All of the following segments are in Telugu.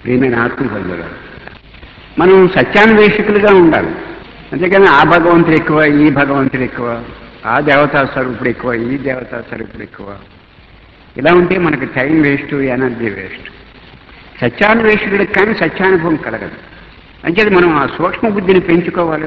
ప్రియమైన ఆత్మబంధువులు మనం సత్యాన్వేషకులుగా ఉండాలి అంతేకాని ఆ భగవంతుడు ఎక్కువ ఈ భగవంతుడు ఎక్కువ ఆ దేవతా స్వరూపుడు ఎక్కువ ఈ దేవతా స్వరూపుడు ఎక్కువ ఇలా ఉంటే మనకు టైం వేస్ట్ ఎనర్జీ వేస్ట్ సత్యాన్వేషకుడికి కానీ సత్యానుభవం కలగదు అంచేది మనం ఆ సూక్ష్మ బుద్ధిని పెంచుకోవాలి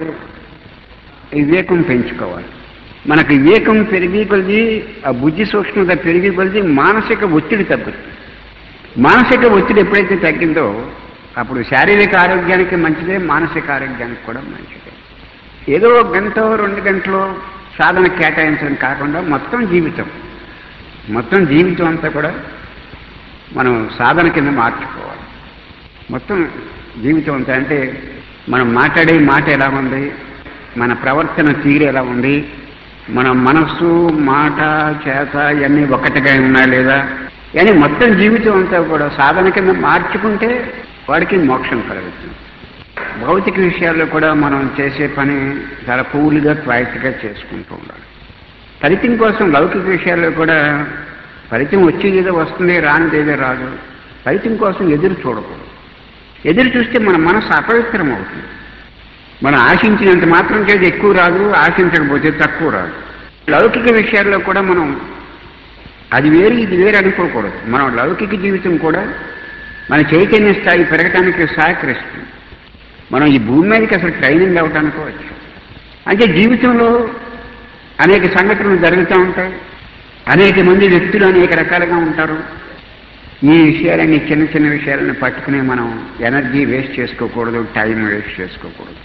వివేకం పెంచుకోవాలి మనకు వివేకం పెరిగి కొలిది ఆ బుద్ధి సూక్ష్మత పెరిగి కొలిది మానసిక ఒత్తిడి తగ్గుతుంది మానసిక ఒత్తిడి ఎప్పుడైతే తగ్గిందో అప్పుడు శారీరక ఆరోగ్యానికి మంచిదే మానసిక ఆరోగ్యానికి కూడా మంచిదే ఏదో ఒక గంట రెండు గంటలు సాధన కేటాయించడం కాకుండా మొత్తం జీవితం మొత్తం జీవితం అంతా కూడా మనం సాధన కింద మార్చుకోవాలి మొత్తం జీవితం అంతా అంటే మనం మాట్లాడే మాట ఎలా ఉంది మన ప్రవర్తన తీరు ఎలా ఉంది మన మనస్సు మాట చేత ఇవన్నీ ఒకటిగా ఉన్నాయా లేదా అని మొత్తం జీవితం అంతా కూడా సాధన కింద మార్చుకుంటే వాడికి మోక్షం కలుగుతుంది భౌతిక విషయాల్లో కూడా మనం చేసే పని చాలా కూల్గా క్వాయిట్గా చేసుకుంటూ ఉండాలి ఫలితం కోసం లౌకిక విషయాల్లో కూడా ఫలితం వచ్చేది ఏదో వస్తుంది రానిది ఏదో రాదు ఫలితం కోసం ఎదురు చూడకూడదు ఎదురు చూస్తే మన మనసు అపవిత్రం అవుతుంది మనం ఆశించినంత మాత్రం చేసి ఎక్కువ రాదు ఆశించకపోతే తక్కువ రాదు లౌకిక విషయాల్లో కూడా మనం అది వేరు ఇది వేరు అనుకోకూడదు మనం లౌకిక జీవితం కూడా మన చైతన్య స్థాయి పెరగటానికి సహకరిస్తుంది మనం ఈ భూమి మీదకి అసలు ట్రైనింగ్ అవ్వటానికి వచ్చు అంటే జీవితంలో అనేక సంఘటనలు జరుగుతూ ఉంటాయి అనేక మంది వ్యక్తులు అనేక రకాలుగా ఉంటారు ఈ విషయాలన్నీ చిన్న చిన్న విషయాలను పట్టుకుని మనం ఎనర్జీ వేస్ట్ చేసుకోకూడదు టైం వేస్ట్ చేసుకోకూడదు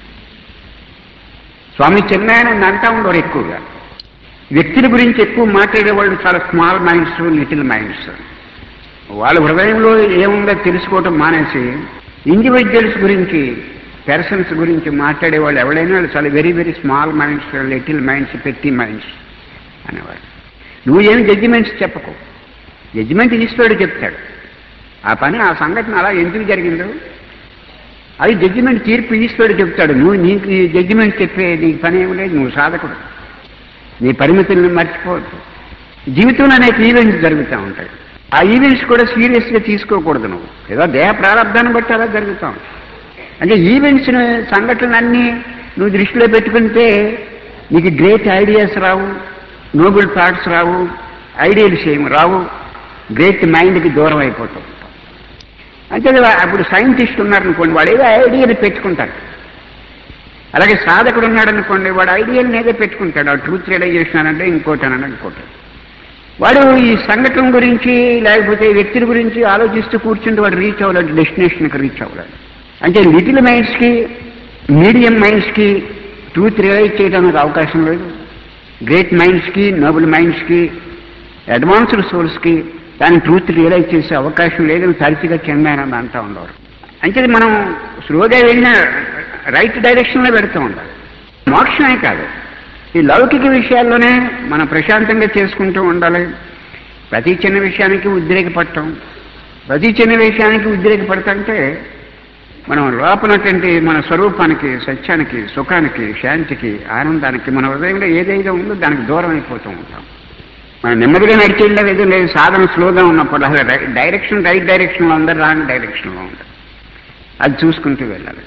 స్వామి చిన్నాయన అంటా ఉండరు ఎక్కువగా వ్యక్తుల గురించి ఎక్కువ మాట్లాడే వాళ్ళు చాలా స్మాల్ మైండ్స్ లిటిల్ మైండ్స్ వాళ్ళ హృదయంలో ఏముందో తెలుసుకోవటం మానేసి ఇండివిజువల్స్ గురించి పర్సన్స్ గురించి మాట్లాడే వాళ్ళు ఎవరైనా వాళ్ళు చాలా very very small minds little minds పెట్టి మైండ్స్ అనేవాడు నువ్వు ఏమి జడ్జిమెంట్స్ చెప్పకు జడ్జిమెంట్ ఈశ్వరుడు చెప్తాడు ఆ పని ఆ సంఘటన అలా ఎందుకు జరిగిందో అది జడ్జిమెంట్ తీర్పు ఈశ్వరుడు చెప్తాడు నువ్వు నీకు ఈ జడ్జిమెంట్ చెప్పే నీకు పని ఏమి లేదు నువ్వు సాధకుడు నీ పరిమితులను మర్చిపోవద్దు జీవితంలో అనేక ఈవెంట్స్ జరుగుతూ ఉంటాయి ఆ ఈవెంట్స్ కూడా సీరియస్గా తీసుకోకూడదు నువ్వు ఏదో దేహ ప్రారంభాన్ని బట్టి అలా జరుగుతూ ఉంటాయి అంటే ఈవెంట్స్ సంఘటనలన్నీ నువ్వు దృష్టిలో పెట్టుకుంటే నీకు గ్రేట్ ఐడియాస్ రావు నోబెల్ థాట్స్ రావు ఐడియల్స్ ఏమి రావు గ్రేట్ మైండ్కి దూరం అయిపోతావు అంటే అప్పుడు సైంటిస్ట్ ఉన్నారనుకోండి వాడు ఏదో ఐడియాని పెట్టుకుంటాడు అలాగే సాధకుడు ఉన్నాడు అనుకోండి వాడు ఐడియాని ఏదో పెట్టుకుంటాడు ఆ ట్రూత్ రియలైజేషన్ అనంటే ఇంకోటి అనంటే ఇంకోటి వాడు ఈ సంఘటన గురించి లేకపోతే వ్యక్తుల గురించి ఆలోచిస్తూ కూర్చుంటే వాడు రీచ్ అవ్వాలి డెస్టినేషన్కి రీచ్ అవ్వాలి అంటే లిటిల్ మైండ్స్కి మీడియం మైండ్స్కి ట్రూత్ రియలైజ్ చేయడానికి అవకాశం లేదు గ్రేట్ మైండ్స్కి నోబుల్ మైండ్స్కి అడ్వాన్స్డ్ సోల్స్కి దాని ట్రూత్ రియలైజ్ చేసే అవకాశం లేదని తరచుగా చెందానని అంటూ ఉండేవారు అంటే మనం స్లోగా వెళ్ళిన రైట్ డైరెక్షన్లో పెడుతూ ఉండాలి మోక్షమే కాదు ఈ లౌకిక విషయాల్లోనే మనం ప్రశాంతంగా చేసుకుంటూ ఉండాలి ప్రతి చిన్న విషయానికి ఉద్రేకపడటం ప్రతి చిన్న విషయానికి ఉద్రేకపడతంటే మనం లోపలటువంటి మన స్వరూపానికి సత్యానికి సుఖానికి శాంతికి ఆనందానికి మన హృదయంలో ఏదైతే ఉందో దానికి దూరం అయిపోతూ ఉంటాం మనం నెమ్మదిగా నడిచేయడం ఏదో లేదు సాధన స్లోగా ఉన్నప్పుడు అసలు డైరెక్షన్ రైట్ డైరెక్షన్లో ఉందా రాంగ్ డైరెక్షన్లో ఉంది అది చూసుకుంటూ వెళ్ళాలి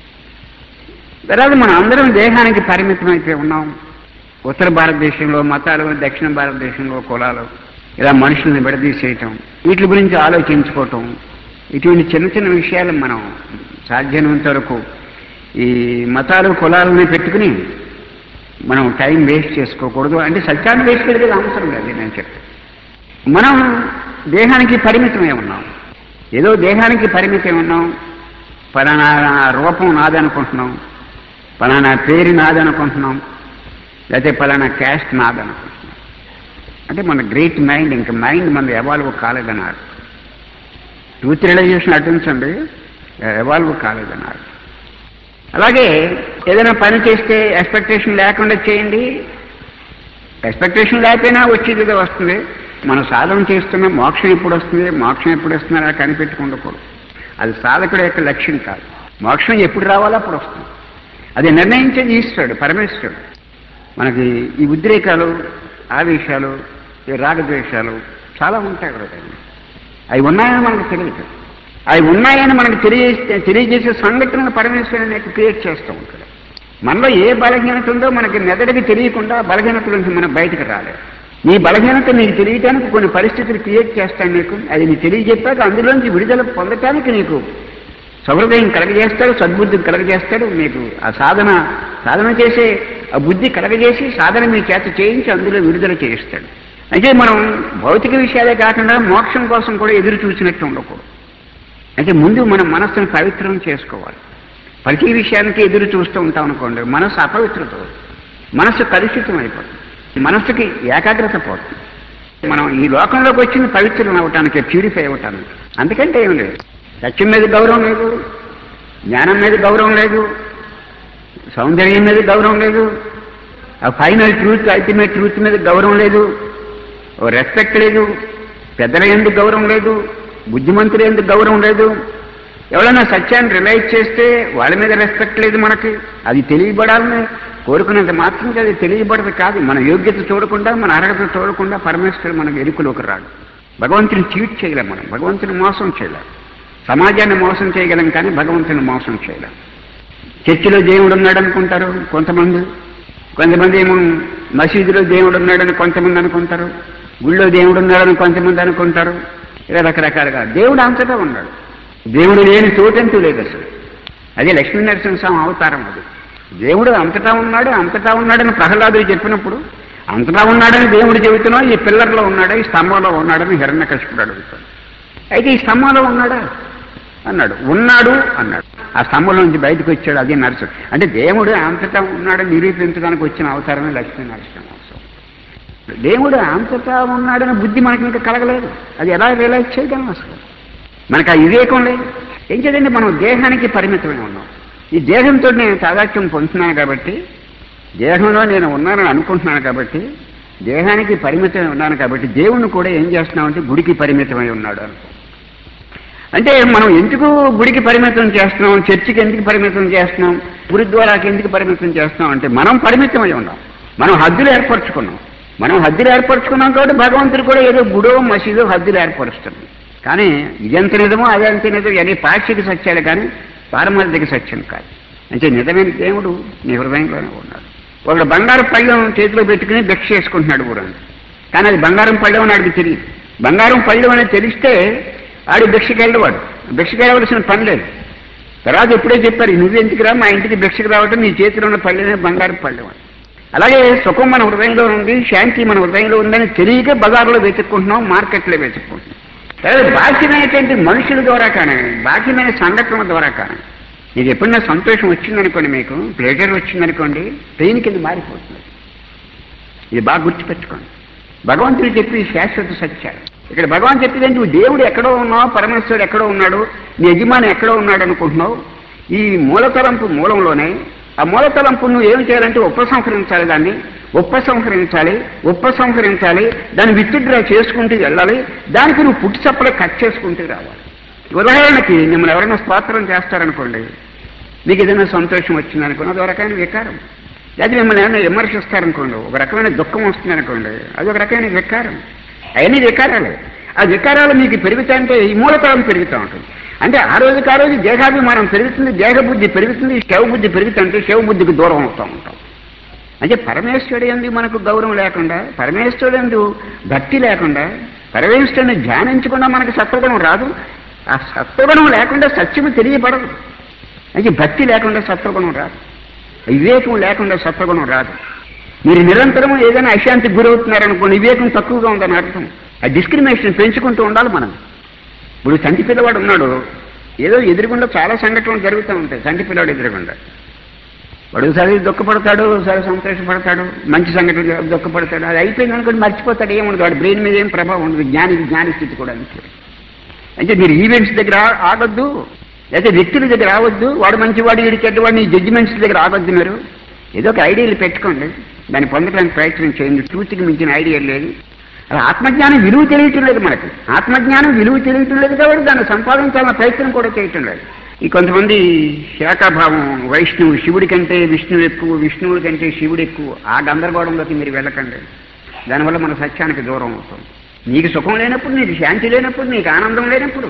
తర్వాత మనం అందరం దేహానికి పరిమితం అయిపోయి ఉన్నాం ఉత్తర భారతదేశంలో మతాలు దక్షిణ భారతదేశంలో కులాలు ఇలా మనుషుల్ని విడదీసేయటం వీటి గురించి ఆలోచించుకోవటం ఇటువంటి చిన్న చిన్న విషయాలు మనం సాధ్యమైనంత వరకు ఈ మతాలు కులాలని పెట్టుకుని మనం టైం వేస్ట్ చేసుకోకూడదు అంటే సత్యాన్ని వేస్ట్ చేయడం అవసరం లేదు నేను చెప్తాను మనం దేహానికి పరిమితమే ఉన్నాం ఏదో దేహానికి పరిమితం ఉన్నాం పలానా రూపం నాదనుకుంటున్నాం పలానా పేరు నాదనుకుంటున్నాం లేకపోతే పలానా క్యాస్ట్ నాదనుకుంటున్నాం అంటే మన గ్రేట్ మైండ్ ఇంకా మైండ్ మన ఎవాల్వ్ కాలేదన్నారు ట్రూత్ రియలైజేషన్ అటుంచండి ఎవాల్వ్ కాలేదన్నారు అలాగే ఏదైనా పని చేస్తే ఎక్స్పెక్టేషన్ లేకుండా చేయండి ఎక్స్పెక్టేషన్ లేకపోయినా వచ్చేది ఏదో వస్తుంది మనం సాధన చేస్తున్న మోక్షం ఎప్పుడు వస్తుంది మోక్షం ఎప్పుడు వస్తుంది అలా కనిపెట్టుకుండకూడదు అది సాధకుడు యొక్క లక్ష్యం కాదు మోక్షం ఎప్పుడు రావాలో అప్పుడు వస్తుంది అది నిర్ణయించేది ఈశ్వరుడు పరమేశ్వరుడు మనకి ఈ ఉద్రేకాలు ఆవేశాలు ఈ రాగద్వేషాలు చాలా ఉంటాయి కూడా అవి ఉన్నాయని మనకు తెలియదు అవి ఉన్నాయని మనకు తెలియజేస్తే తెలియజేసే సంఘటనలు పరమేశ్వరుని అనేది క్రియేట్ చేస్తూ ఉంటాడు మనలో ఏ బలహీనత ఉందో మనకి మెదడుకి తెలియకుండా ఆ బలహీనత నుంచి మనం బయటకు రాలేదు నీ బలహీనత నీకు తెలియటానికి కొన్ని పరిస్థితులు క్రియేట్ చేస్తాడు నీకు అది నీకు తెలియజెప్పాక అందులోంచి విడుదల పొందటానికి నీకు సహృదయం కలగజేస్తాడు సద్బుద్ధి కలగజేస్తాడు మీకు ఆ సాధన సాధన చేసే ఆ బుద్ధి కలగజేసి సాధన మీ చేత చేయించి అందులో విడుదల చేయిస్తాడు అంటే మనం భౌతిక విషయాలే కాకుండా మోక్షం కోసం కూడా ఎదురు చూసినట్టు ఉండకూడదు అంటే ముందు మన మనస్సును పవిత్రం చేసుకోవాలి ప్రతి విషయానికి ఎదురు చూస్తూ ఉంటాం అనుకోండి మనస్సు అపవిత్రత అవుతుంది. మనస్సు కలుషితం అయిపోతుంది మనస్సుకి ఏకాగ్రత పోతుంది మనం ఈ లోకంలోకి వచ్చింది పవిత్రం అవ్వటానికి ప్యూరిఫై అవ్వటానికి అందుకంటే ఏం లేదు సత్యం మీద గౌరవం లేదు జ్ఞానం మీద గౌరవం లేదు సౌందర్యం మీద గౌరవం లేదు ఆ ఫైనల్ ట్రూత్ అల్టిమేట్ ట్రూత్ మీద గౌరవం లేదు ఓ రెస్పెక్ట్ లేదు పెద్దల ఎందుకు గౌరవం లేదు బుద్ధిమంతులు ఎందుకు గౌరవం లేదు ఎవరైనా సత్యాన్ని రిలైజ్ చేస్తే వాళ్ళ మీద రెస్పెక్ట్ లేదు మనకి అది తెలియబడాలని కోరుకునేంత మాత్రం అది తెలియబడదు కాదు మన యోగ్యత చూడకుండా మన అర్హత చూడకుండా పరమేశ్వరుడు మనకు ఎరుకులోకి రాడు భగవంతుని చీట్ చేయలేం మనం భగవంతుని మోసం చేయలేం సమాజాన్ని మోసం చేయగలం కానీ భగవంతుని మోసం చేయలేం చర్చిలో దేవుడు ఉన్నాడు అనుకుంటారు కొంతమంది కొంతమంది ఏమో మసీదులో దేవుడు ఉన్నాడని కొంతమంది అనుకుంటారు గుళ్ళో దేవుడు ఉన్నాడని కొంతమంది అనుకుంటారు ఇలా రకరకాలుగా దేవుడు అంతటా ఉన్నాడు దేవుడు లేని చోటంటూ లేదు అసలు అదే లక్ష్మీ నరసింహస్వామి అవతారం అది దేవుడు అంతటా ఉన్నాడు అంతటా ఉన్నాడని ప్రహ్లాదుడు చెప్పినప్పుడు అంతటా ఉన్నాడని దేవుడు చెబుతున్నావు ఈ పిల్లర్లో ఉన్నాడా ఈ స్తంభంలో ఉన్నాడని హిరణ్యకశిపుడు అడుగుతాడు అయితే ఈ స్తంభంలో ఉన్నాడా అన్నాడు ఉన్నాడు అన్నాడు ఆ స్తంభం నుంచి బయటకు వచ్చాడు అది నరసుడు అంటే దేవుడు అంతటా ఉన్నాడని నిరూపించడానికి వచ్చిన అవతారమే లక్ష్మీ నరసింహోత్సవం దేవుడు అంతటా ఉన్నాడని బుద్ధి మనకి ఇంకా కలగలేదు అది ఎలా రియలైజ్ చేయగలం అసలు మనకు ఆ వివేకం లేదు ఏం చేదండి మనం దేహానికి పరిమితమై ఉన్నాం ఈ దేహంతో నేను తాదాత్యం పొందుతున్నాను కాబట్టి దేహంలో నేను ఉన్నానని అనుకుంటున్నాను కాబట్టి దేహానికి పరిమితమై ఉన్నాను కాబట్టి దేవుణ్ణి కూడా ఏం చేస్తున్నామంటే గుడికి పరిమితమై ఉన్నాడు అనుకో అంటే మనం ఎందుకు గుడికి పరిమితం చేస్తున్నాం చర్చికి ఎందుకు పరిమితం చేస్తున్నాం గురుద్వారాకి ఎందుకు పరిమితం చేస్తున్నాం అంటే మనం పరిమితమై ఉన్నాం మనం హద్దులు ఏర్పరచుకున్నాం మనం హద్దులు ఏర్పరచుకున్నాం కాబట్టి భగవంతుడు కూడా ఏదో గుడో మసీదో హద్దులు ఏర్పరుస్తుంది కానీ ఇదెంత నిజమో అదెంత నిజం అని పాక్షిక సత్యాలు కానీ పారమార్థిక సత్యం కాదు అంటే నిజమైన దేవుడు నీ హృదయంలోనే ఉన్నాడు ఒకడు బంగారు పళ్ళెం చేతిలో పెట్టుకుని భిక్ష చేసుకుంటున్నాడు ఊరంతా కానీ అది బంగారం పళ్ళెం అని ఆడికి తెలియదు బంగారం పళ్ళెం అనేది తెలిస్తే ఆడు భిక్షకి వెళ్ళవాడు భిక్షకి వెళ్ళవలసిన పని లేదు తర్వాత ఎప్పుడే చెప్పారు నువ్వెందుకు రా మా ఇంటికి భిక్షకు రావటం నీ చేతిలో ఉన్న పళ్ళెమే బంగారం పళ్ళెం అని అలాగే సుఖం మన హృదయంలో ఉంది శాంతి మన హృదయంలో ఉందని తెలియక బజార్లో వెతుక్కుంటున్నాం మార్కెట్లో వెతుక్కుంటున్నాం అలాగే బాహ్యమైనటువంటి మనుషుల ద్వారా కానీ బాహ్యమైన సంఘటనల ద్వారా కానీ మీకు ఎప్పుడైనా సంతోషం వచ్చిందనుకోండి మీకు ప్లేజర్ వచ్చిందనుకోండి పెయిన్ కింద మారిపోతుంది ఇది బాగా గుర్తుపెట్టుకోండి భగవంతుడు చెప్పి శాశ్వత సత్యాలు ఇక్కడ భగవాన్ చెప్పేది నువ్వు దేవుడు ఎక్కడో ఉన్నావు పరమేశ్వరుడు ఎక్కడో ఉన్నాడు నీ యజమాని ఎక్కడో ఉన్నాడు అనుకుంటున్నావు ఈ మూలతలంపు మూలంలోనే ఆ మూలతలంపు నువ్వు ఏం చేయాలంటే ఉపసంహరించాలి దాన్ని ఉపసంహరించాలి ఉపసంహరించాలి దాన్ని విత్డ్రా చేసుకుంటూ వెళ్ళాలి దానికి నువ్వు పుట్టి చప్పలు కట్ చేసుకుంటూ రావాలి ఉదాహరణకి మిమ్మల్ని ఎవరైనా స్తోత్రం చేస్తారనుకోండి మీకు ఏదైనా సంతోషం వచ్చిందనుకోండి అది ఒక రకమైన వికారం అది మిమ్మల్ని ఏమైనా విమర్శిస్తారనుకోండి ఒక రకమైన దుఃఖం వస్తుందనుకోండి అది ఒక రకమైన వికారం అవన్నీ వికారాలే ఆ వికారాలు మీకు పెరుగుతాయంటే ఈ మూలతరం పెరుగుతూ ఉంటుంది అంటే ఆ రోజుకి ఆ రోజు దేహాభిమానం పెరుగుతుంది దేహబుద్ధి పెరుగుతుంది శవ బుద్ధి పెరుగుతుంటే శవ బుద్ధికి దూరం అవుతూ ఉంటాం అంటే పరమేశ్వరుడు ఎందు మనకు గౌరవం లేకుండా పరమేశ్వరుడు ఎందు భక్తి లేకుండా పరమేశ్వరుని ధ్యానించకుండా మనకు సత్వగుణం రాదు ఆ సత్వగుణం లేకుండా సత్యము తెలియబడదు అంటే భక్తి లేకుండా సత్వగుణం రాదు వివేకం లేకుండా సత్వగుణం రాదు మీరు నిరంతరం ఏదైనా అశాంతికి గురవుతున్నారనుకోండి వివేకం తక్కువగా ఉందని అర్థం ఆ డిస్క్రిమినేషన్ పెంచుకుంటూ ఉండాలి మనం ఇప్పుడు సంటి పిల్లవాడు ఉన్నాడు ఏదో ఎదురుగుండా చాలా సంఘటనలు జరుగుతూ ఉంటాయి సంటి పిల్లవాడు ఎదురుగుండా వాడు ఒకసారి దుఃఖపడతాడు ఒకసారి సంతోషపడతాడు మంచి సంఘటన దుఃఖపడతాడు అది అయిపోయింది అనుకోండి మర్చిపోతాడు ఏముండదు వాడి బ్రెయిన్ మీద ఏం ప్రభావం ఉండదు జ్ఞాని జ్ఞాని స్థితి కూడా అంతే అంటే మీరు ఈవెంట్స్ దగ్గర ఆ- ఆగొద్దు లేకపోతే వ్యక్తుల దగ్గర రావద్దు వాడు మంచివాడు వీడి చెడ్డవాడిని జడ్జిమెంట్స్ దగ్గర ఆగొద్దు మీరు ఏదో ఒక ఐడియాలు పెట్టుకోండి దాన్ని పొందడానికి ప్రయత్నం చేయండి ట్రూత్కి మించిన ఐడియా లేదు అలా ఆత్మజ్ఞానం విలువ తెలియటం లేదు మనకి ఆత్మజ్ఞానం విలువ తెలియటం లేదు కాబట్టి దాన్ని సంపాదించాలన్న ప్రయత్నం కూడా చేయటం లేదు ఈ కొంతమంది శాఖాభావం వైష్ణవు శివుడి కంటే విష్ణువు ఎక్కువ విష్ణువుడి కంటే శివుడు ఎక్కువ ఆ గందరగోళంలోకి మీరు వెళ్ళకండి దానివల్ల మన సత్యానికి దూరం అవుతుంది నీకు సుఖం లేనప్పుడు నీకు శాంతి లేనప్పుడు నీకు ఆనందం లేనప్పుడు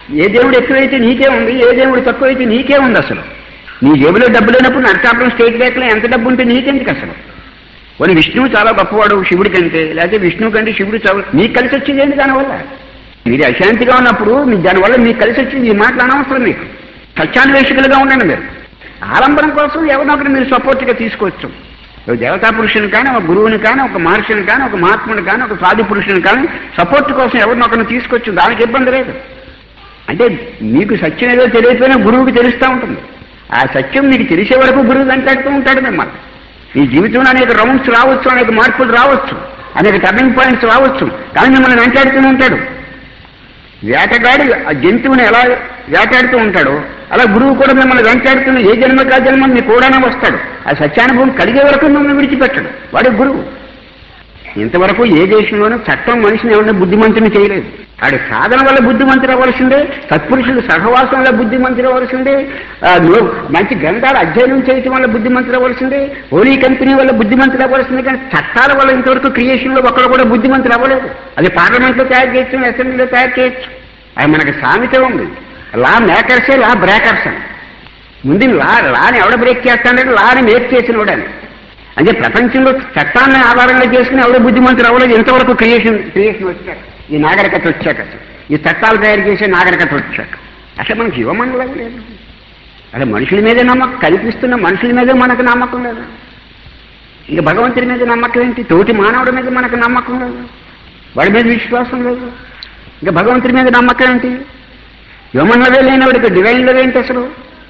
ఏ దేవుడు ఎక్కువైతే నీకే ఉంది ఏ దేవుడు తక్కువైతే నీకే ఉంది అసలు నీ జేబులో డబ్బు లేనప్పుడు నరసాపురం స్టేట్ బ్యాంక్లో ఎంత డబ్బు ఉంటే నీకెందుకు అసలు కొన్ని విష్ణువు చాలా గొప్పవాడు శివుడి కంటే లేకపోతే విష్ణువు కంటే శివుడు చాలా మీకు కలిసి వచ్చింది ఏంటి దానివల్ల మీరు అశాంతిగా ఉన్నప్పుడు మీ దానివల్ల మీకు కలిసి వచ్చింది ఈ మాటలు అనవసరం మీకు సత్యాన్వేషకులుగా ఉండండి మీరు ఆలంబనం కోసం ఎవరినొకరు మీరు సపోర్ట్గా తీసుకోవచ్చు ఒక దేవతా పురుషుని కానీ ఒక గురువుని కానీ ఒక మహర్షిని కానీ ఒక మహాత్ముని కానీ ఒక సాధు పురుషుని కానీ సపోర్ట్ కోసం ఎవరినొకరిని తీసుకోవచ్చు దానికి ఇబ్బంది లేదు అంటే మీకు సత్యం ఏదో తెలియకపోయినా గురువుకి తెలుస్తూ ఉంటుంది ఆ సత్యం మీకు తెలిసే వరకు గురువు వెంటాడుతూ ఉంటాడు మిమ్మల్ని మీ జీవితంలో అనేక రౌండ్స్ రావచ్చు అనేక మార్పులు రావచ్చు అనేక టర్నింగ్ పాయింట్స్ రావచ్చు కానీ మిమ్మల్ని వెంటాడుతూనే ఉంటాడు వేటగాడి ఆ జంతువుని ఎలా వేటాడుతూ ఉంటాడో అలా గురువు కూడా మిమ్మల్ని వెంటాడుతున్న ఏ జన్మకా జన్మ మీ కూడానే వస్తాడు ఆ సత్యానుభవం కలిగే వరకు మిమ్మల్ని విడిచిపెట్టడు వాడి గురువు ఇంతవరకు ఏ దేశంలోనూ చట్టం మనిషిని ఎవరిని బుద్ధిమంతుని చేయలేదు ఆడి సాధన వల్ల బుద్ధిమంతుడు అవ్వాల్సిందే సత్పురుషుడు సహవాసం వల్ల బుద్ధిమంతుడు అవ్వాల్సిందే ఆ, లో- మంచి గ్రంథాలు అధ్యయనం చేయటం వల్ల బుద్ధిమంతుడు అవ్వాల్సిందే హోలీ కంపెనీ వల్ల బుద్ధిమంతుడు అవ్వాల్సిందే కానీ చట్టాల వల్ల ఇంతవరకు క్రియేషన్లో ఒక్కడు కూడా బుద్ధిమంతుడు అవ్వలేదు అది పార్లమెంట్లో తయారు చేయొచ్చు అసెంబ్లీలో తయారు చేయొచ్చు అది మనకి సామెత ఉంది లా మేకర్సే లా బ్రేకర్స్ అని ముందు లా లాని ఎవడ బ్రేక్ చేస్తాడంటే లాని మేక్ చేసిన వాడని అంటే ప్రపంచంలో చట్టాన్ని ఆధారంగా చేసుకుని ఎవడో బుద్ధిమంతులు అవ్వలేదు ఇంతవరకు క్రియేషన్ క్రియేషన్ వచ్చాక ఈ నాగరికత వచ్చాక ఈ చట్టాలు తయారు చేసే నాగరికత వచ్చాక అసలు మనకి యువమండలం లేదు అసలు మనుషుల మీదే నమ్మకం కల్పిస్తున్న మనుషుల మీదే మనకు నమ్మకం లేదు ఇంకా భగవంతుడి మీద నమ్మకం ఏంటి తోటి మానవుడి మీద మనకు నమ్మకం లేదు వాడి మీద విశ్వాసం లేదు ఇంకా భగవంతుడి మీద నమ్మకం ఏంటి యువమండలే లేనివాడికి డివైన్లో ఏంటి అసలు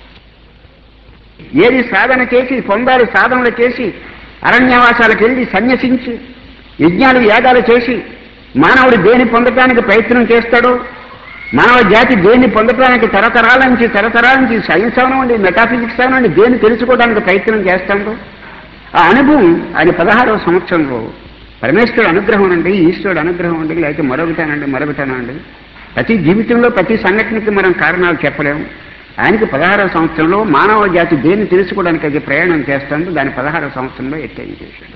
ఏది సాధన చేసి పొందాలి సాధనలు చేసి అరణ్యవాసాలకు వెళ్ళి సన్యసించి యజ్ఞాలు యాగాలు చేసి మానవుడు దేని పొందటానికి ప్రయత్నం చేస్తాడో మానవ జాతి దేన్ని పొందటానికి తరతరాల నుంచి తరతరాల నుంచి సైన్స్ అవనండి మెటాఫిజిక్స్ అవనండి దేన్ని తెలుసుకోవడానికి ప్రయత్నం చేస్తాడో ఆ అనుభవం ఆయన పదహారవ సంవత్సరంలో పరమేశ్వరుడు అనుగ్రహం అండి ఈశ్వరుడు అనుగ్రహం అండి లేకపోతే మరొకటానండి మరొకటానండి ప్రతి జీవితంలో ప్రతి సంఘటనకి మనం కారణాలు చెప్పలేము ఆయనకి పదహారవ సంవత్సరంలో మానవ జాతి దేన్ని తెలుసుకోవడానికి అది ప్రయాణం చేస్తాడు దాని పదహారవ సంవత్సరంలో ఎట్టేం చేశాడు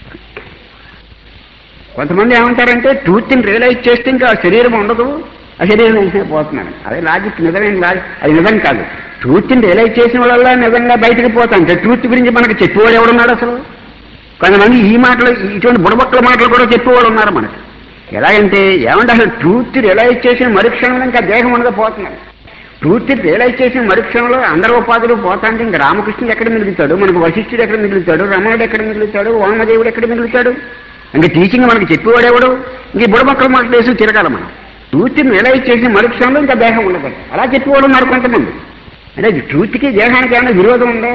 కొంతమంది ఏమంటారంటే ట్రూత్ని రియలైజ్ చేస్తే ఇంకా ఆ శరీరం ఉండదు ఆ శరీరం వెంటనే పోతున్నాను అదే లాజిక్ నిజమైన లాజిక్ అది నిజం కాదు ట్రూత్ని రియలైజ్ చేసిన వల్ల నిజంగా బయటకు పోతాం ట్రూత్ గురించి మనకు చెప్పేవాడు ఎవడున్నాడు అసలు కొంతమంది ఈ మాటలు ఇటువంటి బుడబొక్కల మాటలు కూడా చెప్పేవాడు ఉన్నారు మనకి ఎలాగంటే ఏమంటే అసలు ట్రూత్ రియలైజ్ చేసిన మరుక్షణంలో ఇంకా దేహం ఉండగా పోతున్నాడు ట్రూత్ రియలైజ్ చేసిన మరుక్షణంలో అందరూ ఉపాధులు పోతా అంటే ఇంకా రామకృష్ణుడు ఎక్కడ మిగులుతాడు మనకు వశిష్ఠుడు ఎక్కడ మిగులుతాడు రమణుడు ఎక్కడ మిగులుతాడు వామదేవుడు ఎక్కడ మిగులుతాడు ఇంకా టీచింగ్ మనకి చెప్పేవాడెవడు ఇంక ఈ బుడబొక్కల మాటలు వేసి తిరగాలి మనం ట్రూత్ రియలైజ్ చేసిన మరుక్షణంలో ఇంకా దేహం ఉండదు అలా చెప్పేవాడు ఉన్నారు కొంతమంది అంటే ట్రూత్కి దేహానికి ఏమైనా విరోధం ఉందా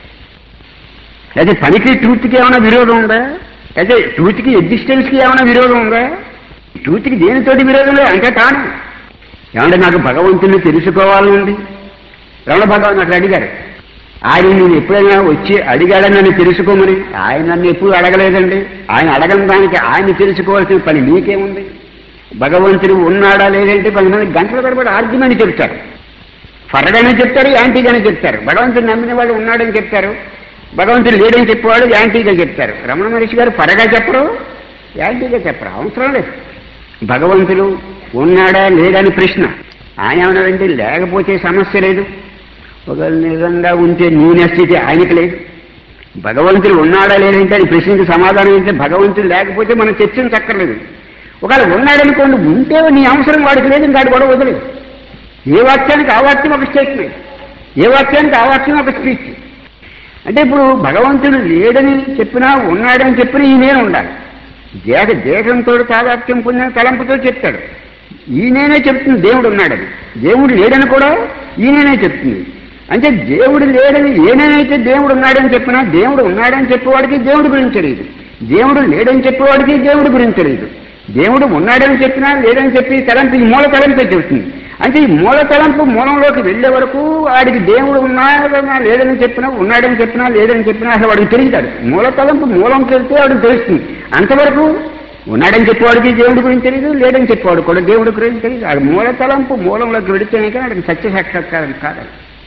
అయితే పనికి ట్రూత్కి ఏమైనా విరోధం ఉందా అయితే ట్రూత్కి ఎగ్జిస్టెన్స్కి ఏమైనా విరోధం ఉందా ట్రూత్కి దేనితోటి విరోధం లేదు అంటే తాను ఏమంటే నాకు భగవంతుని తెలుసుకోవాలని రమణ భగవాన్ అక్కడ అడిగారు ఆయన నేను ఎప్పుడైనా వచ్చి అడిగాడని నన్ను తెలుసుకోమని ఆయన నన్ను ఎప్పుడు అడగలేదండి ఆయన అడగని దానికి ఆయన తెలుసుకోవాల్సిన పని మీకేముంది భగవంతుడు ఉన్నాడా లేదంటే కొంతమంది గంటల తరబడి ఆర్గ్యుమెంట్ చెప్తారు ఫరగానే చెప్తారు యాంటీగానే చెప్తారు భగవంతుడు నమ్మిన వాడు ఉన్నాడని చెప్తారు భగవంతుడు లేడని చెప్పేవాడు యాంటీగా చెప్తారు రమణ మహర్షి గారు పరగా చెప్పరు యాంటీగా చెప్పరు అవసరం లేదు భగవంతుడు ఉన్నాడా లేడని ప్రశ్న ఆయన ఏమన్నాడంటే లేకపోతే సమస్య లేదు ఒకవేళ నిజంగా ఉంటే నీ స్థితి ఆయనకి లేదు భగవంతుడు ఉన్నాడా లేదంటే అది ప్రశ్నకి సమాధానం ఏంటంటే భగవంతుడు లేకపోతే మనం చర్చించక్కర్లేదు ఒకవేళ ఉన్నాడనుకోండి ఉంటే నీ అవసరం వాడికి లేదు ఇంకా వాడు కూడా వదలేదు ఏ వాక్యానికి ఆ వాక్యం ఒక స్టేట్మెంట్ ఏ వాక్యానికి ఆ వాక్యం ఒక స్పీచ్ అంటే ఇప్పుడు భగవంతుడు లేడని చెప్పినా ఉన్నాడని చెప్పినా ఈ నేను ఉండాలి దేహ దేహంతో తాదాత్యం పొందిన తలంపుతో చెప్తాడు ఈయననే చెప్తుంది దేవుడు ఉన్నాడని దేవుడు లేడని కూడా ఈయననే చెప్తుంది అంటే దేవుడు లేడని ఏనేనైతే దేవుడు ఉన్నాడని చెప్పినా దేవుడు ఉన్నాడని చెప్పేవాడికి దేవుడి గురించి తెలియదు దేవుడు లేడని చెప్పేవాడికి దేవుడి గురించి తెలియదు దేవుడు ఉన్నాడని చెప్పినా లేడని చెప్పి తలంపు ఈ మూల తలంపే చెబుతుంది అంటే ఈ మూల తలంపు మూలంలోకి వెళ్లే వరకు వాడికి దేవుడు ఉన్నాడన్నా లేడని చెప్పినా ఉన్నాడని చెప్పినా లేడని చెప్పినా అసలు వాడికి తెలియతాడు మూల తలంపు మూలంకి వెళ్తే వాడికి తెలుస్తుంది అంతవరకు ఉన్నాడని చెప్పేవాడికి దేవుడి గురించి తెలియదు లేడని చెప్పేవాడు కూడా దేవుడి గురించి తెలియదు అది మూల తలంపు మూలంలోకి వెళితేనే కానీ వాడికి సత్య సాక్షాత్కారం కాదు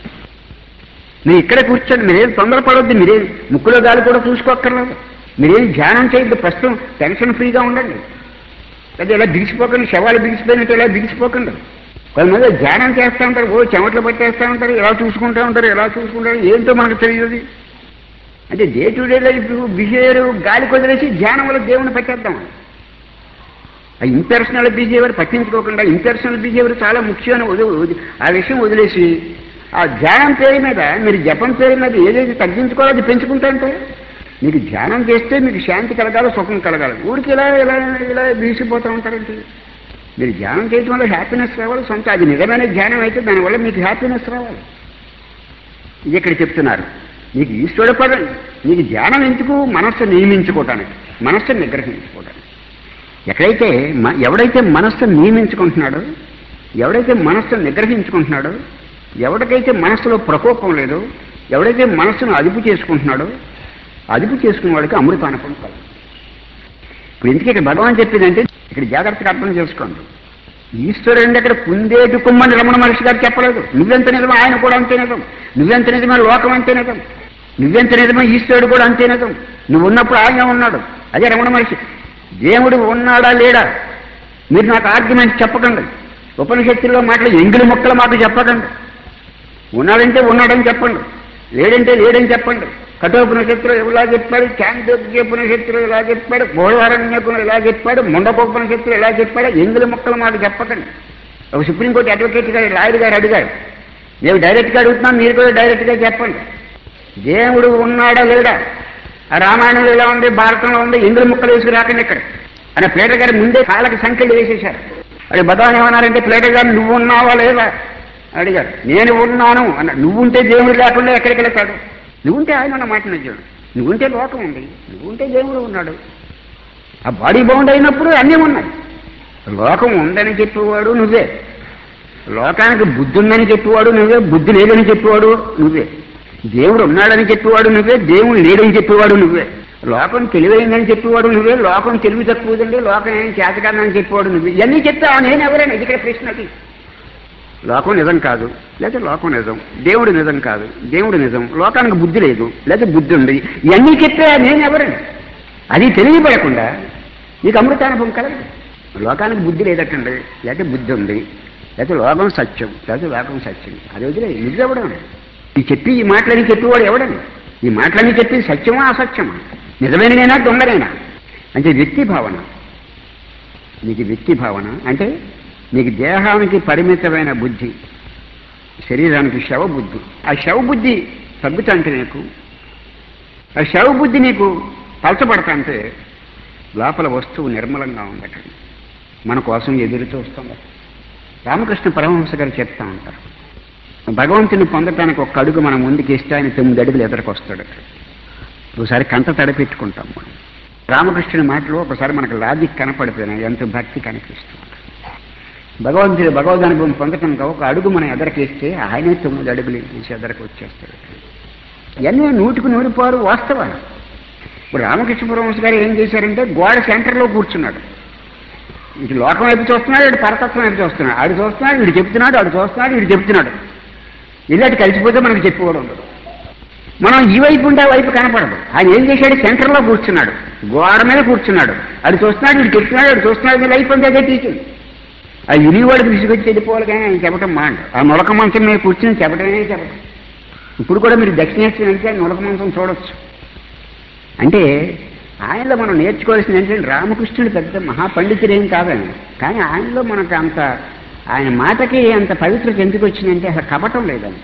మీరు ఇక్కడ కూర్చోండి మీరేం తొందరపడొద్దు మీరేం ముక్కులో గాలి కూడా చూసుకోక్కర్లేదు మీరేం ధ్యానం చేయొద్దు ప్రస్తుతం టెన్షన్ ఫ్రీగా ఉండండి అదే ఇలా బిగిసిపోకండి శవాలు బిగిసిపోయినట్టు ఇలా బిగిసిపోకండి కొంతమంది ధ్యానం చేస్తూ ఉంటారు ఓ చెమట్లు పట్టేస్తూ ఉంటారు ఇలా చూసుకుంటూ ఉంటారు ఇలా చూసుకుంటారు ఏంటో మనకు తెలియదు అంటే day to day life behavior గాలి కొదిలేసి ధ్యానం వల్ల దేవుని పెట్టేద్దాం ఆ ఇంపర్సనల్ బిహేవియర్ పట్టించుకోకుండా ఇంపర్సనల్ బిహేవియర్ చాలా ముఖ్యమైన వదిలి వదిలి- ఆ విషయం వదిలేసి ఆ ధ్యానం పేరు మీద మీరు జపం పేరు మీద ఏదైతే తగ్గించుకోవాలో అది పెంచుకుంటే మీకు ధ్యానం చేస్తే మీకు శాంతి కలగాలి సుఖం కలగాలి ఊరికి ఇలా ఇలా ఇలా బీసిపోతూ ఉంటారంటే మీరు ధ్యానం చేయడం వల్ల హ్యాపీనెస్ రావాలి సొంత అది నిజమైన ధ్యానం అయితే దానివల్ల మీకు హ్యాపీనెస్ రావాలి ఇది ఇక్కడ చెప్తున్నారు నీకు ఈశ్వరుడు పద నీకు ధ్యానం ఎందుకు మనస్సు నియమించుకోవటానికి మనస్సును నిగ్రహించుకోవటానికి ఎక్కడైతే మ- ఎవడైతే మనస్సును నియమించుకుంటున్నాడో ఎవడైతే మనస్సును నిగ్రహించుకుంటున్నాడో ఎవరికైతే మనస్సులో ప్రకోపం లేదో ఎవడైతే మనస్సును అదుపు చేసుకుంటున్నాడో అదుపు చేసుకున్న వాడికి అమృతానుభవం కలదు ఇప్పుడు ఎందుకు ఇక్కడ భగవాన్ చెప్పిందంటే ఇక్కడ జాగ్రత్తగా అర్థం చేసుకోండి ఈశ్వరుడు అంటే అక్కడ కుందేటి కుమ్మని రమణ మహర్షి గారు చెప్పలేదు నువ్వెంత నిజమో ఆయన కూడా అంతే నిజం నువ్వెంత నిజమో లోకం అంతే నిజం నువ్వెంత నిజమో ఈశ్వరుడు కూడా అంతే నిజం నువ్వు ఉన్నప్పుడు ఆయన ఉన్నాడు అదే రమణ మహర్షి దేవుడు ఉన్నాడా లేడా మీరు నాకు ఆర్గ్యుమెంట్ చెప్పకండి ఉపనిషత్తుల్లో మాటలు ఎంగిలి మొక్కల మాట చెప్పకండి ఉన్నాడంటే ఉన్నాడని చెప్పండి లేడంటే లేడని చెప్పండి కఠోపనిషత్తులు ఇలా చెప్పాడు చాంద్రోగ్యోపనిషత్తులు ఇలా చెప్పాడు బోధవారణ్యకులు ఇలా చెప్పాడు ముండకోపనిషత్తులు ఇలా చెప్పాడు ఎంగిలి మొక్కల మాట చెప్పకండి ఒక సుప్రీంకోర్టు అడ్వకేట్ గారు లాయర్ గారు అడిగారు మేము డైరెక్ట్గా అడుగుతున్నాం మీరు కూడా డైరెక్ట్గా చెప్పండి దేవుడు ఉన్నాడా లేడా ఆ రామాయణంలో ఎలా ఉంది భారతంలో ఉంది ఎంగిలి ముక్కలు వేసుకు రాకండి ఇక్కడ అని ప్లేటర్ గారు ముందే కాళ్ళకి సంఖ్యలు వేసేశారు అది భగవాన్ ఏమన్నారంటే ప్లేటర్ గారు నువ్వు ఉన్నావా లేదా అడిగారు నేను ఉన్నాను అన్న నువ్వుంటే దేవుడు లేకుండా ఎక్కడికి వెళ్తాడు నువ్వుంటే ఆయన ఉన్న మాట నిజం నువ్వుంటే లోకం ఉంది నువ్వుంటే దేవుడు ఉన్నాడు ఆ బాడీ బౌండ్ అయినప్పుడు అన్నీ ఉన్నాయి లోకం ఉందని చెప్పేవాడు నువ్వే లోకానికి బుద్ధి ఉందని చెప్పేవాడు నువ్వే బుద్ధి లేదని చెప్పేవాడు నువ్వే దేవుడు ఉన్నాడని చెప్పేవాడు నువ్వే దేవుడు లేడని చెప్పేవాడు నువ్వే లోకం తెలివైందని చెప్పేవాడు నువ్వే లోకం తెలివి తక్కువదండి లోకం ఏం చేతకాదని చెప్పేవాడు నువ్వే ఇవన్నీ చెప్తావు నేను ఎవరైనా ఇది ఇక్కడ ప్రశ్నది లోకం నిజం కాదు లేదా లోకం నిజం దేవుడు నిజం కాదు దేవుడు నిజం లోకానికి బుద్ధి లేదు లేదా బుద్ధి ఉంది ఇవన్నీ చెప్తే నేను ఎవరండి అది తెలియబడకుండా నీకు అమృతానుభవం కలగదు లోకానికి బుద్ధి లేదటండి లేకపోతే బుద్ధి ఉంది లేకపోతే లోకం సత్యం లేకపోతే లోకం సత్యం అది వదిలే నిజెవడం ఈ చెప్పి ఈ మాటలని చెప్పేవాడు ఎవడని ఈ మాటలన్నీ చెప్పి సత్యమా అసత్యమా నిజమైనదైనా దొంగనైనా అంటే వ్యక్తి భావన నీకు వ్యక్తి భావన అంటే నీకు దేహానికి పరిమితమైన బుద్ధి శరీరానికి శవ బుద్ధి ఆ శవ బుద్ధి తగ్గుతాంటే నీకు ఆ శవ బుద్ధి నీకు పలచబడతాంటే లోపల వస్తువు నిర్మలంగా ఉండట మన కోసం ఎదురు చూస్తుంది రామకృష్ణ పరమహంస గారు చెప్తా ఉంటారు భగవంతుని పొందటానికి ఒక్క అడుగు మనం ముందుకు ఇస్తే ఆయన తొమ్మిది అడుగులు ఎదురుకొస్తాడు ఒకసారి కంట తడపెట్టుకుంటాం మనం రామకృష్ణుని మాటలు ఒకసారి మనకు లాజిక్ కనపడిపోయినాయి ఎంత భక్తి కనిపిస్తుంది భగవంతుడి భగవద్ అనుభవం పొందటంగా ఒక అడుగు మనం ఎదరకేస్తే ఆయనే తొమ్మిది అడుగులు తీసి ఎదరకు వచ్చేస్తాడు ఇవన్నీ నూటికి నూరిపోరు వాస్తవాలు ఇప్పుడు రామకృష్ణ పరమహంస గారు ఏం చేశారంటే గోడ సెంటర్లో కూర్చున్నాడు ఇటు లోకం వైపు చూస్తున్నాడు ఇటు పరతత్వం వైపు చూస్తున్నాడు ఆడు చూస్తున్నాడు వీడు చెప్తున్నాడు ఆడు చూస్తున్నాడు వీడు చెప్తున్నాడు ఇలాంటి కలిసిపోతే మనకు చెప్పుకోవడం ఉండదు మనం ఈ వైపు ఉంటే ఆ వైపు కనపడదు ఆయన ఏం చేశాడు సెంటర్లో కూర్చున్నాడు గోడ మీద కూర్చున్నాడు అది చూస్తున్నాడు వీడు చెప్తున్నాడు వాడు చూస్తున్నాడు మీ లైఫ్ అంతా అదే టీచింగ్ ఆ ఇరివాడికి విసుగొచ్చి వెళ్ళిపోవాలి కానీ ఆయన చెప్పడం మాట ఆ నులక మంచం మీద కూర్చుని చెప్పడమే చెప్పడం ఇప్పుడు కూడా మీరు దక్షిణేశ్వరం వెళ్తే ఆ నులక మంచం చూడొచ్చు అంటే ఆయనలో మనం నేర్చుకోవాల్సింది ఏంటంటే రామకృష్ణుడు పెద్ద మహాపండితుడేం కాదని కానీ ఆయనలో మనకు అంత ఆయన మాటకి అంత పవిత్రత ఎందుకు వచ్చిందంటే అసలు కపటం లేదని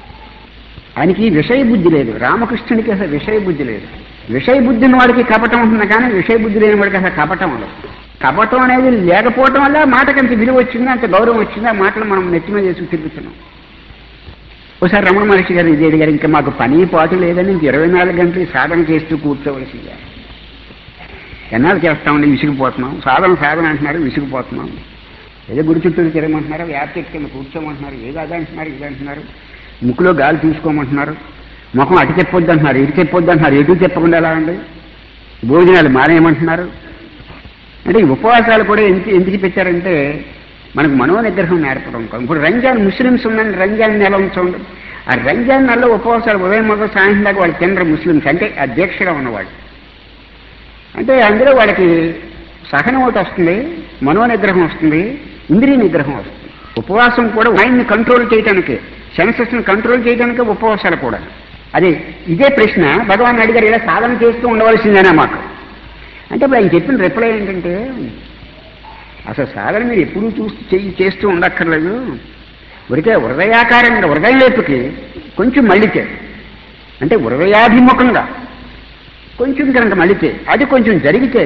ఆయనకి విషయ బుద్ధి లేదు రామకృష్ణుడికి అసలు విషయ బుద్ధి లేదు విషయ బుద్ధి ఉన్న వాడికి కపటం ఉంటుంది కానీ విషయ బుద్ధి లేని వాడికి అసలు కపటం ఉండదు కపటం అనేది లేకపోవటం వల్ల మాటకి అంత విలువ వచ్చింది అంత గౌరవం వచ్చింది ఆ మాటలు మనం నెత్తి మీద చేసుకు తిరుగుతున్నాం ఒకసారి రమణ మహర్షి గారు ఇది అడిగారు ఇంకా మాకు పని పాటు లేదని ఇంక ఇరవై నాలుగు గంటలు సాధన చేస్తూ కూర్చోవలసిందే ఎన్నాళ్ళు చేస్తామండి విసిగిపోతున్నాం సాధన సాధన అంటున్నారు విసిగిపోతున్నాం ఏదో గుడి చుట్టూ తిరగమంటున్నారు వ్యాప్తి ఎక్కి కింద కూర్చోమంటున్నారు ఏదో అది అంటున్నారు ఇది అంటున్నారు ముక్కులో గాలి తీసుకోమంటున్నారు ముఖం అటు చెప్పొద్దు అంటున్నారు ఇటు చెప్పొద్దు అంటున్నారు ఎటు చెప్పకుండా ఎలా అండి భోజనాలు మానేయమంటున్నారు అంటే ఈ ఉపవాసాలు కూడా ఎందుకు ఎందుకు పెట్టారంటే మనకు మనోనిగ్రహం నేర్పడం కోసం ఇప్పుడు రంజాన్ ముస్లిమ్స్ ఉందని రంజాన్ నెల ఉంచండి ఆ రంజాన్ నెలలో ఉపవాసాలు ఉదయం మొదలు సాయంత్రం దాకా వాళ్ళు తినరు ముస్లిమ్స్ అంటే ఆ దీక్షగా ఉన్నవాళ్ళు అంటే అందులో వాళ్ళకి సహనం ఒకటి వస్తుంది మనోనిగ్రహం వస్తుంది ఇంద్రియ నిగ్రహం వస్తుంది ఉపవాసం కూడా మైండ్ని కంట్రోల్ చేయడానికి సెన్సెస్ని కంట్రోల్ చేయడానికి ఉపవాసాలు కూడా అదే ఇదే ప్రశ్న భగవాన్ అడిగారు ఇలా సాధన చేస్తూ ఉండవలసిందేనా మాకు అంటే ఇప్పుడు ఆయన చెప్పిన రిప్లై ఏంటంటే అసలు సాధన మీరు ఎప్పుడూ చూస్తూ చెయ్యి చేస్తూ ఉండక్కర్లేదు ఉరికే హృదయాకారంగా హృదయం వైపుకి కొంచెం మళ్ళితే అంటే హృదయాభిముఖంగా కొంచెం కనుక మళ్ళితే అది కొంచెం జరిగితే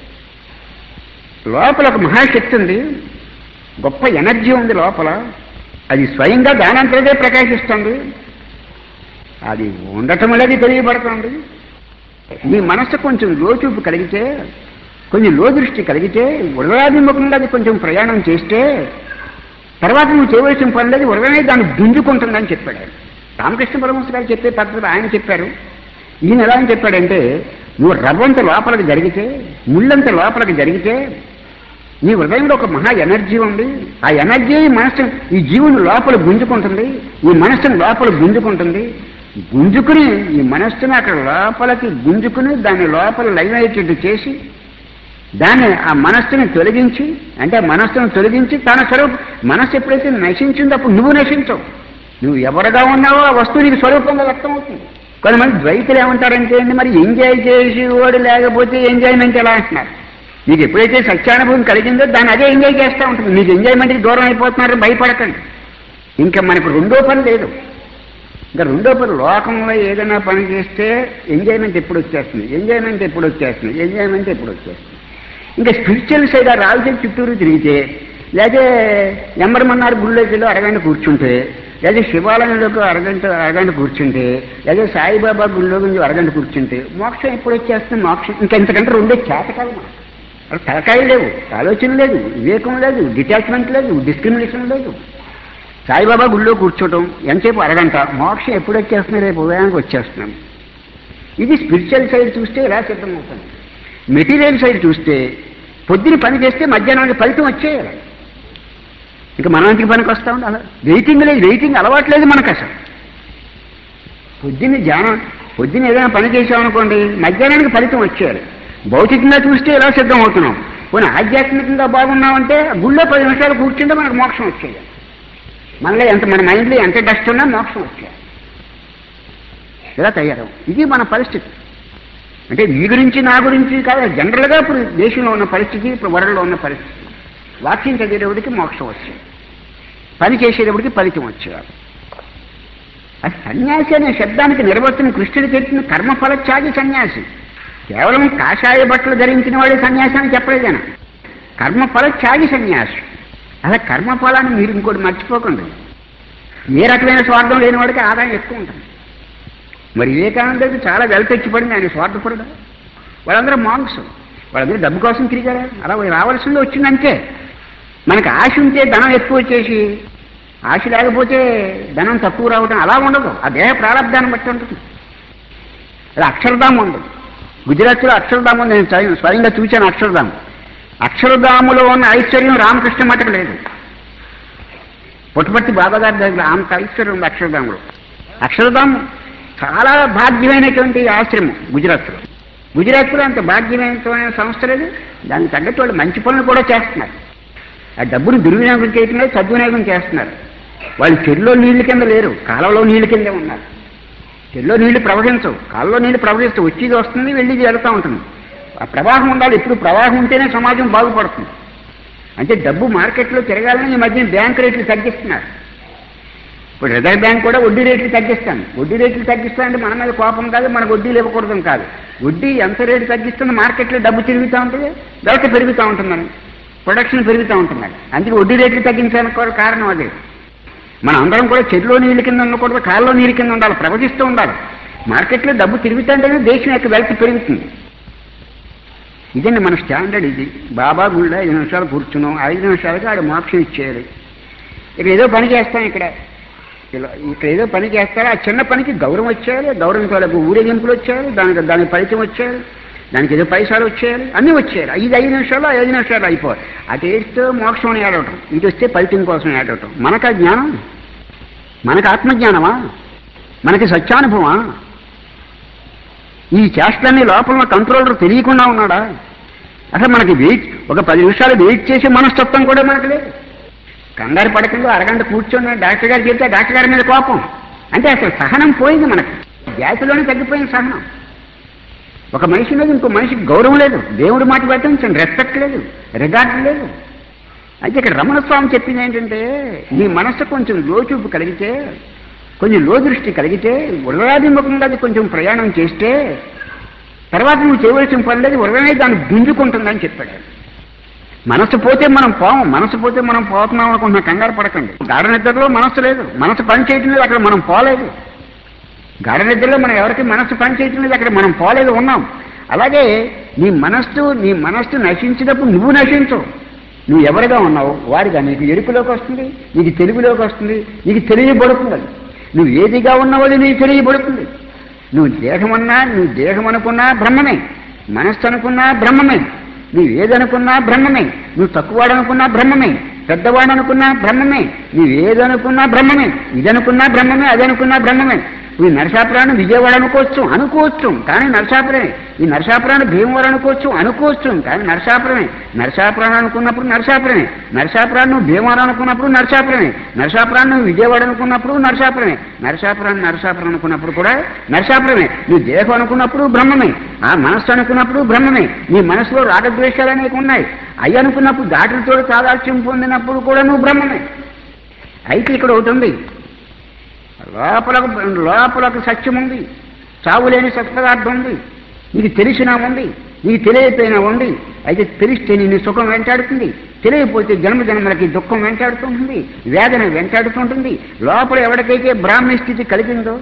లోపల ఒక మహాశక్తి ఉంది గొప్ప ఎనర్జీ ఉంది లోపల అది స్వయంగా దానంతదే ప్రకాశిస్తుంది అది ఉండటం అనేది తెలియబడుతుంది మీ మనస్సు కొంచెం లోచూపు కలిగితే కొంచెం లోదృష్టి కలిగితే హృదయాభిముఖంగా అది కొంచెం ప్రయాణం చేస్తే తర్వాత నువ్వు చేయవలసిన పని లేదు హృదయమే దాన్ని గుంజుకుంటుందని చెప్పాడు ఆయన. రామకృష్ణ పరమహంస గారు చెప్పే పద్ధతి ఆయన చెప్పారు ఈయన ఎలా అని చెప్పాడంటే నువ్వు రవ్వంత లోపలికి జరిగితే ముళ్ళంత లోపలికి జరిగితే నీ హృదయంలో ఒక మహా ఎనర్జీ ఉంది ఆ ఎనర్జీ ఈ మనస్సు ఈ జీవుని లోపల గుంజుకుంటుంది ఈ మనస్సును లోపల గుంజుకుంటుంది గుంజుకుని ఈ మనస్సుని అక్కడ లోపలికి గుంజుకుని దాని లోపల లైన్ అయ్యేటట్టు చేసి దాన్ని ఆ మనస్సుని తొలగించి అంటే ఆ మనస్సును తొలగించి తన స్వరూపం మనస్సు ఎప్పుడైతే నశించిందో అప్పుడు నువ్వు నశించవు నువ్వు ఎవరుగా ఉన్నావో ఆ వస్తువు నీకు స్వరూపంగా వ్యక్తమవుతుంది కొంతమంది ద్వైతులు ఏమంటారంటే అండి మరి ఎంజాయ్ చేసి ఓడి లేకపోతే ఎంజాయ్మెంట్ ఎలా అంటున్నారు నీకు ఎప్పుడైతే సత్యానుభవం కలిగిందో దాన్ని అదే ఎంజాయ్ చేస్తూ ఉంటుంది నీకు ఎంజాయ్మెంట్కి దూరం అయిపోతున్నారు భయపడకండి ఇంకా మనకు రెండో పని లేదు ఇంకా రెండో పని లోకంలో ఏదైనా పని చేస్తే ఎంజాయ్మెంట్ ఎప్పుడు వచ్చేస్తుంది ఎంజాయ్మెంట్ ఎప్పుడు వచ్చేస్తుంది ఎంజాయ్మెంట్ ఎప్పుడు వచ్చేస్తుంది ఇంకా స్పిరిచువల్ సైడ్ ఆ రాజకీయ చుట్టూరు తిరిగితే లేదా ఎమ్మరమన్నారు గుళ్ళోకి వెళ్ళి అరగంట కూర్చుంటే లేదా శివాలయంలోకి అరగంట అరగంట కూర్చుంటే లేదా సాయిబాబా గుళ్ళో నుంచి అరగంట కూర్చుంటే మోక్షం ఎప్పుడు వచ్చేస్తుంది మోక్షం ఇంకా ఇంతకంటే రెండే చేతకాలు మనకు అక్కడ తలకాయలు లేవు ఆలోచన లేదు వివేకం లేదు డిటాచ్మెంట్ లేదు డిస్క్రిమినేషన్ లేదు సాయిబాబా గుళ్ళో కూర్చోవటం ఎంతసేపు అరగంట మోక్షం ఎప్పుడు వచ్చేస్తుంది రేపు ఉదయానికి వచ్చేస్తున్నాం ఇది స్పిరిచువల్ సైడ్ చూస్తే ఎలా సిద్ధమవుతుంది మెటీరియల్ సైడ్ చూస్తే పొద్దున పని చేస్తే మధ్యాహ్నానికి ఫలితం వచ్చేయాలి ఇంకా మనకి పనికి వస్తా ఉండి అలా వెయిటింగ్ లేదు వెయిటింగ్ అలవాట్లేదు మనకు అసలు పొద్దున్న ధ్యానం పొద్దున్న ఏదైనా పని చేసామనుకోండి మధ్యాహ్నానికి ఫలితం వచ్చేయాలి భౌతికంగా చూస్తే ఎలా సిద్ధం అవుతున్నాం పోనీ ఆధ్యాత్మికంగా బాగున్నామంటే గుళ్ళో పది నిమిషాలు కూర్చుంటే మనకు మోక్షం వచ్చేయాలి మనలో ఎంత మన మైండ్లో ఎంత డస్ట్ ఉన్నా మోక్షం వచ్చేయాలి ఇలా తయారవు ఇది మన పరిస్థితి అంటే మీ గురించి నా గురించి కాదు జనరల్గా ఇప్పుడు దేశంలో ఉన్న పరిస్థితి ఇప్పుడు వరల్డ్లో ఉన్న పరిస్థితి వాక్యం చదివేటప్పటికి మోక్షం వచ్చేది పని చేసేటప్పటికి ఫలితం వచ్చేవారు ఆ సన్యాసి అనే శబ్దానికి నిర్వర్తన కృష్ణుడు చెప్పిన కర్మఫలత్యాగి సన్యాసి కేవలం కాషాయ బట్టలు ధరించిన వాడే సన్యాసి అని చెప్పలేదు ఆయన కర్మఫలత్యాగి సన్యాసి అలా కర్మఫలాన్ని మీరు ఇంకోటి మర్చిపోకండి ఏ రకమైన స్వార్థం లేని వాడికి ఆదాయం ఎక్కువ ఉంటుంది మరి వివేకానందకి చాలా వెల్ తెచ్చిపడింది ఆయన స్వార్థపరుడు వాళ్ళందరూ మాంగ్స్ వాళ్ళందరూ డబ్బు కోసం తిరిగారా అలా రావాల్సింది వచ్చిందంటే మనకు ఆశ ఉంటే ధనం ఎక్కువ వచ్చేసి ఆశ లేకపోతే ధనం తక్కువ రావడం అలా ఉండదు ఆ దేహ ప్రారంధాన్ని బట్టి ఉంటుంది అది అక్షరధామం ఉండదు గుజరాత్లో అక్షరధామం ఉంది. నేను చదివి- స్వయంగా చూశాను అక్షరధామం అక్షరధాములో ఉన్న ఐశ్వర్యం రామకృష్ణ మఠకు లేదు పుట్టపర్తి బాబాగారి దగ్గర అంత ఐశ్వర్యం ఉంది అక్షరధాములో అక్షరధామం చాలా భాగ్యమైనటువంటి ఆశ్రమం గుజరాత్లో గుజరాత్లో అంత భాగ్యమైనటువంటి సంస్థ లేదు దానికి తగ్గట్టు వాళ్ళు మంచి పనులు కూడా చేస్తున్నారు ఆ డబ్బును దుర్వినియోగం చేయటం లేదు సద్వినియోగం చేస్తున్నారు వాళ్ళు చెరులో నీళ్ల కింద లేరు కాలంలో నీళ్ల కిందే ఉన్నారు చెరులో నీళ్లు ప్రవహించవు కాలంలో నీళ్లు ప్రవహిస్తూ వచ్చేది వస్తుంది వెళ్ళేది వెళ్తూ ఉంటుంది ఆ ప్రవాహం ఉండాలి ఇప్పుడు ప్రవాహం ఉంటేనే సమాజం బాగుపడుతుంది అంటే డబ్బు మార్కెట్లో తిరగాలని ఈ మధ్య బ్యాంక్ రేట్లు తగ్గిస్తున్నారు ఇప్పుడు రిజర్వ్ బ్యాంక్ కూడా వడ్డీ రేట్లు తగ్గిస్తాను వడ్డీ రేట్లు తగ్గిస్తానంటే మన మీద కోపం కాదు మనకు వడ్డీలు ఇవ్వకూడదు కాదు వడ్డీ ఎంత రేటు తగ్గిస్తుందో మార్కెట్లో డబ్బు తిరుగుతూ ఉంటుంది ధరత పెరుగుతూ ఉంటుందని ప్రొడక్షన్ పెరుగుతూ ఉంటుందని అందుకే వడ్డీ రేట్లు తగ్గించడానికి కూడా కారణం అదే మన అందరం కూడా చెరులో నీళ్ళ కింద ఉండకూడదు కాళ్ళలో నీళ్ళ కింద ఉండాలి ప్రవహిస్తూ ఉండాలి మార్కెట్లో డబ్బు తిరుగుతుంటేనే దేశం యొక్క వెల్త్ పెరుగుతుంది ఇదండి మన స్టాండర్డ్ ఇది బాబా గుళ్ళో ఐదు నిమిషాలు కూర్చున్నాం ఐదు నిమిషాలకి ఆడ మోక్షం ఇచ్చేయాలి ఇక్కడ ఏదో పని చేస్తాం ఇక్కడ ఇలా ఇక్కడ ఏదో పని చేస్తారో ఆ చిన్న పనికి గౌరవం వచ్చేయాలి గౌరవించాలి ఊరేగింపులు వచ్చేయాలి దానికి దానికి ఫలితం వచ్చేయాలి దానికి ఏదో పైసలు వచ్చేయాలి అన్నీ వచ్చేయాలి ఐదు ఐదు నిమిషాలు ఐదు నిమిషాలు అయిపోవాలి అటు ఏడిస్తే మోక్షం అని ఏడవటం ఇటు వస్తే ఫలితం కోసం ఏడవటం మనకు ఆ జ్ఞానం మనకు ఆత్మజ్ఞానమా మనకి సత్యానుభవమా ఈ చేష్టలన్నీ లోపల కంట్రోలర్ తెలియకుండా ఉన్నాడా అసలు మనకి వెయిట్ ఒక పది నిమిషాలు వెయిట్ చేసే మనస్తత్వం కూడా మనకు లేదు కంగారు పడకుండా అరగంట కూర్చొని డాక్టర్ గారు చెప్తే డాక్టర్ గారి మీద కోపం అంటే అసలు సహనం పోయింది మనకు జాతిలోనే తగ్గిపోయింది సహనం ఒక మనిషి మీద ఇంకో మనిషికి గౌరవం లేదు దేవుడి మాట పెట్టించండి రెస్పెక్ట్ లేదు రిగార్డ్ లేదు అయితే ఇక్కడ రమణ స్వామి చెప్పింది ఏంటంటే నీ మనస్సు కొంచెం లోచూపు కలిగితే కొంచెం లో దృష్టి కలిగితే ఉరగాదిముఖంగా అది కొంచెం ప్రయాణం చేస్తే తర్వాత నువ్వు చేయవలసిన పని లేదు ఉరగనే దాన్ని గుంజుకుంటుందని చెప్పాడు ఆయన. మనసు పోతే మనం పోము మనసు పోతే మనం పోతున్నాం అనుకుంటున్నాం కంగారు పడకండి గాఢ నిద్రలో మనసు లేదు మనసు పని చేయటం లేదు అక్కడ మనం పోలేదు గాఢ నిద్రలో మనం ఎవరికి మనస్సు పని చేయటం లేదు అక్కడ మనం పోలేదు ఉన్నాం అలాగే నీ మనస్సు నీ మనస్సు నశించినప్పుడు నువ్వు నశించవు నువ్వు ఎవరిగా ఉన్నావు వాడిగా నీకు ఎరుపులోకి వస్తుంది నీకు తెలుగులోకి వస్తుంది నీకు తెలియబడుతుంది అది నువ్వు ఏదిగా ఉన్నావో అది నీకు తెలియబడుతుంది నువ్వు దేహమన్నా నువ్వు దేహం అనుకున్నా బ్రహ్మమే మనస్సు అనుకున్నా బ్రహ్మమే నువ్వు ఏదనుకున్నా బ్రహ్మమే నువ్వు తక్కువాడనుకున్నా బ్రహ్మమే పెద్దవాడనుకున్నా బ్రహ్మమే నువ్వు ఏదనుకున్నా బ్రహ్మమే ఇదనుకున్నా బ్రహ్మమే అదనుకున్నా బ్రహ్మమే ఈ నరసాపురాన్ని విజయవాడ అనుకోవచ్చు అనుకోవచ్చు కానీ నరసాపురమే ఈ నరసాపురాన్ని భీమవరం అనుకోవచ్చు అనుకోవచ్చు కానీ నరసాపురమే నరసాపురాన్ని అనుకున్నప్పుడు నరసాపురమే నరసాపురాన్ని నువ్వు భీమవరం అనుకున్నప్పుడు నరసాపురమే నరసాపురాన్ని నువ్వు విజయవాడ అనుకున్నప్పుడు నరసాపురమే నరసాపురాన్ని నరసాపురం అనుకున్నప్పుడు కూడా నరసాపురమే నువ్వు దేహం అనుకున్నప్పుడు బ్రహ్మమే ఆ మనస్సు అనుకున్నప్పుడు బ్రహ్మమే నీ మనసులో రాగద్వేషాలు అనేవి ఉన్నాయి అయ్యి అనుకున్నప్పుడు దాటులతో తాదాత్యం పొందినప్పుడు కూడా నువ్వు బ్రహ్మమే అయితే ఇక్కడ ఒకటి ఉంది లోపలకు లోపలకు సత్యం ఉంది చావులేని సత్పదార్థం ఉంది నీకు తెలిసినా ఉంది నీకు తెలియకపోయినా ఉంది అయితే తెలిస్తే నిన్ను సుఖం వెంటాడుతుంది తెలియకపోతే జన్మ జన్మలకి దుఃఖం వెంటాడుతుంటుంది వేదన వెంటాడుతుంటుంది లోపల ఎవరికైతే బ్రాహ్మణ స్థితి కలిగిందో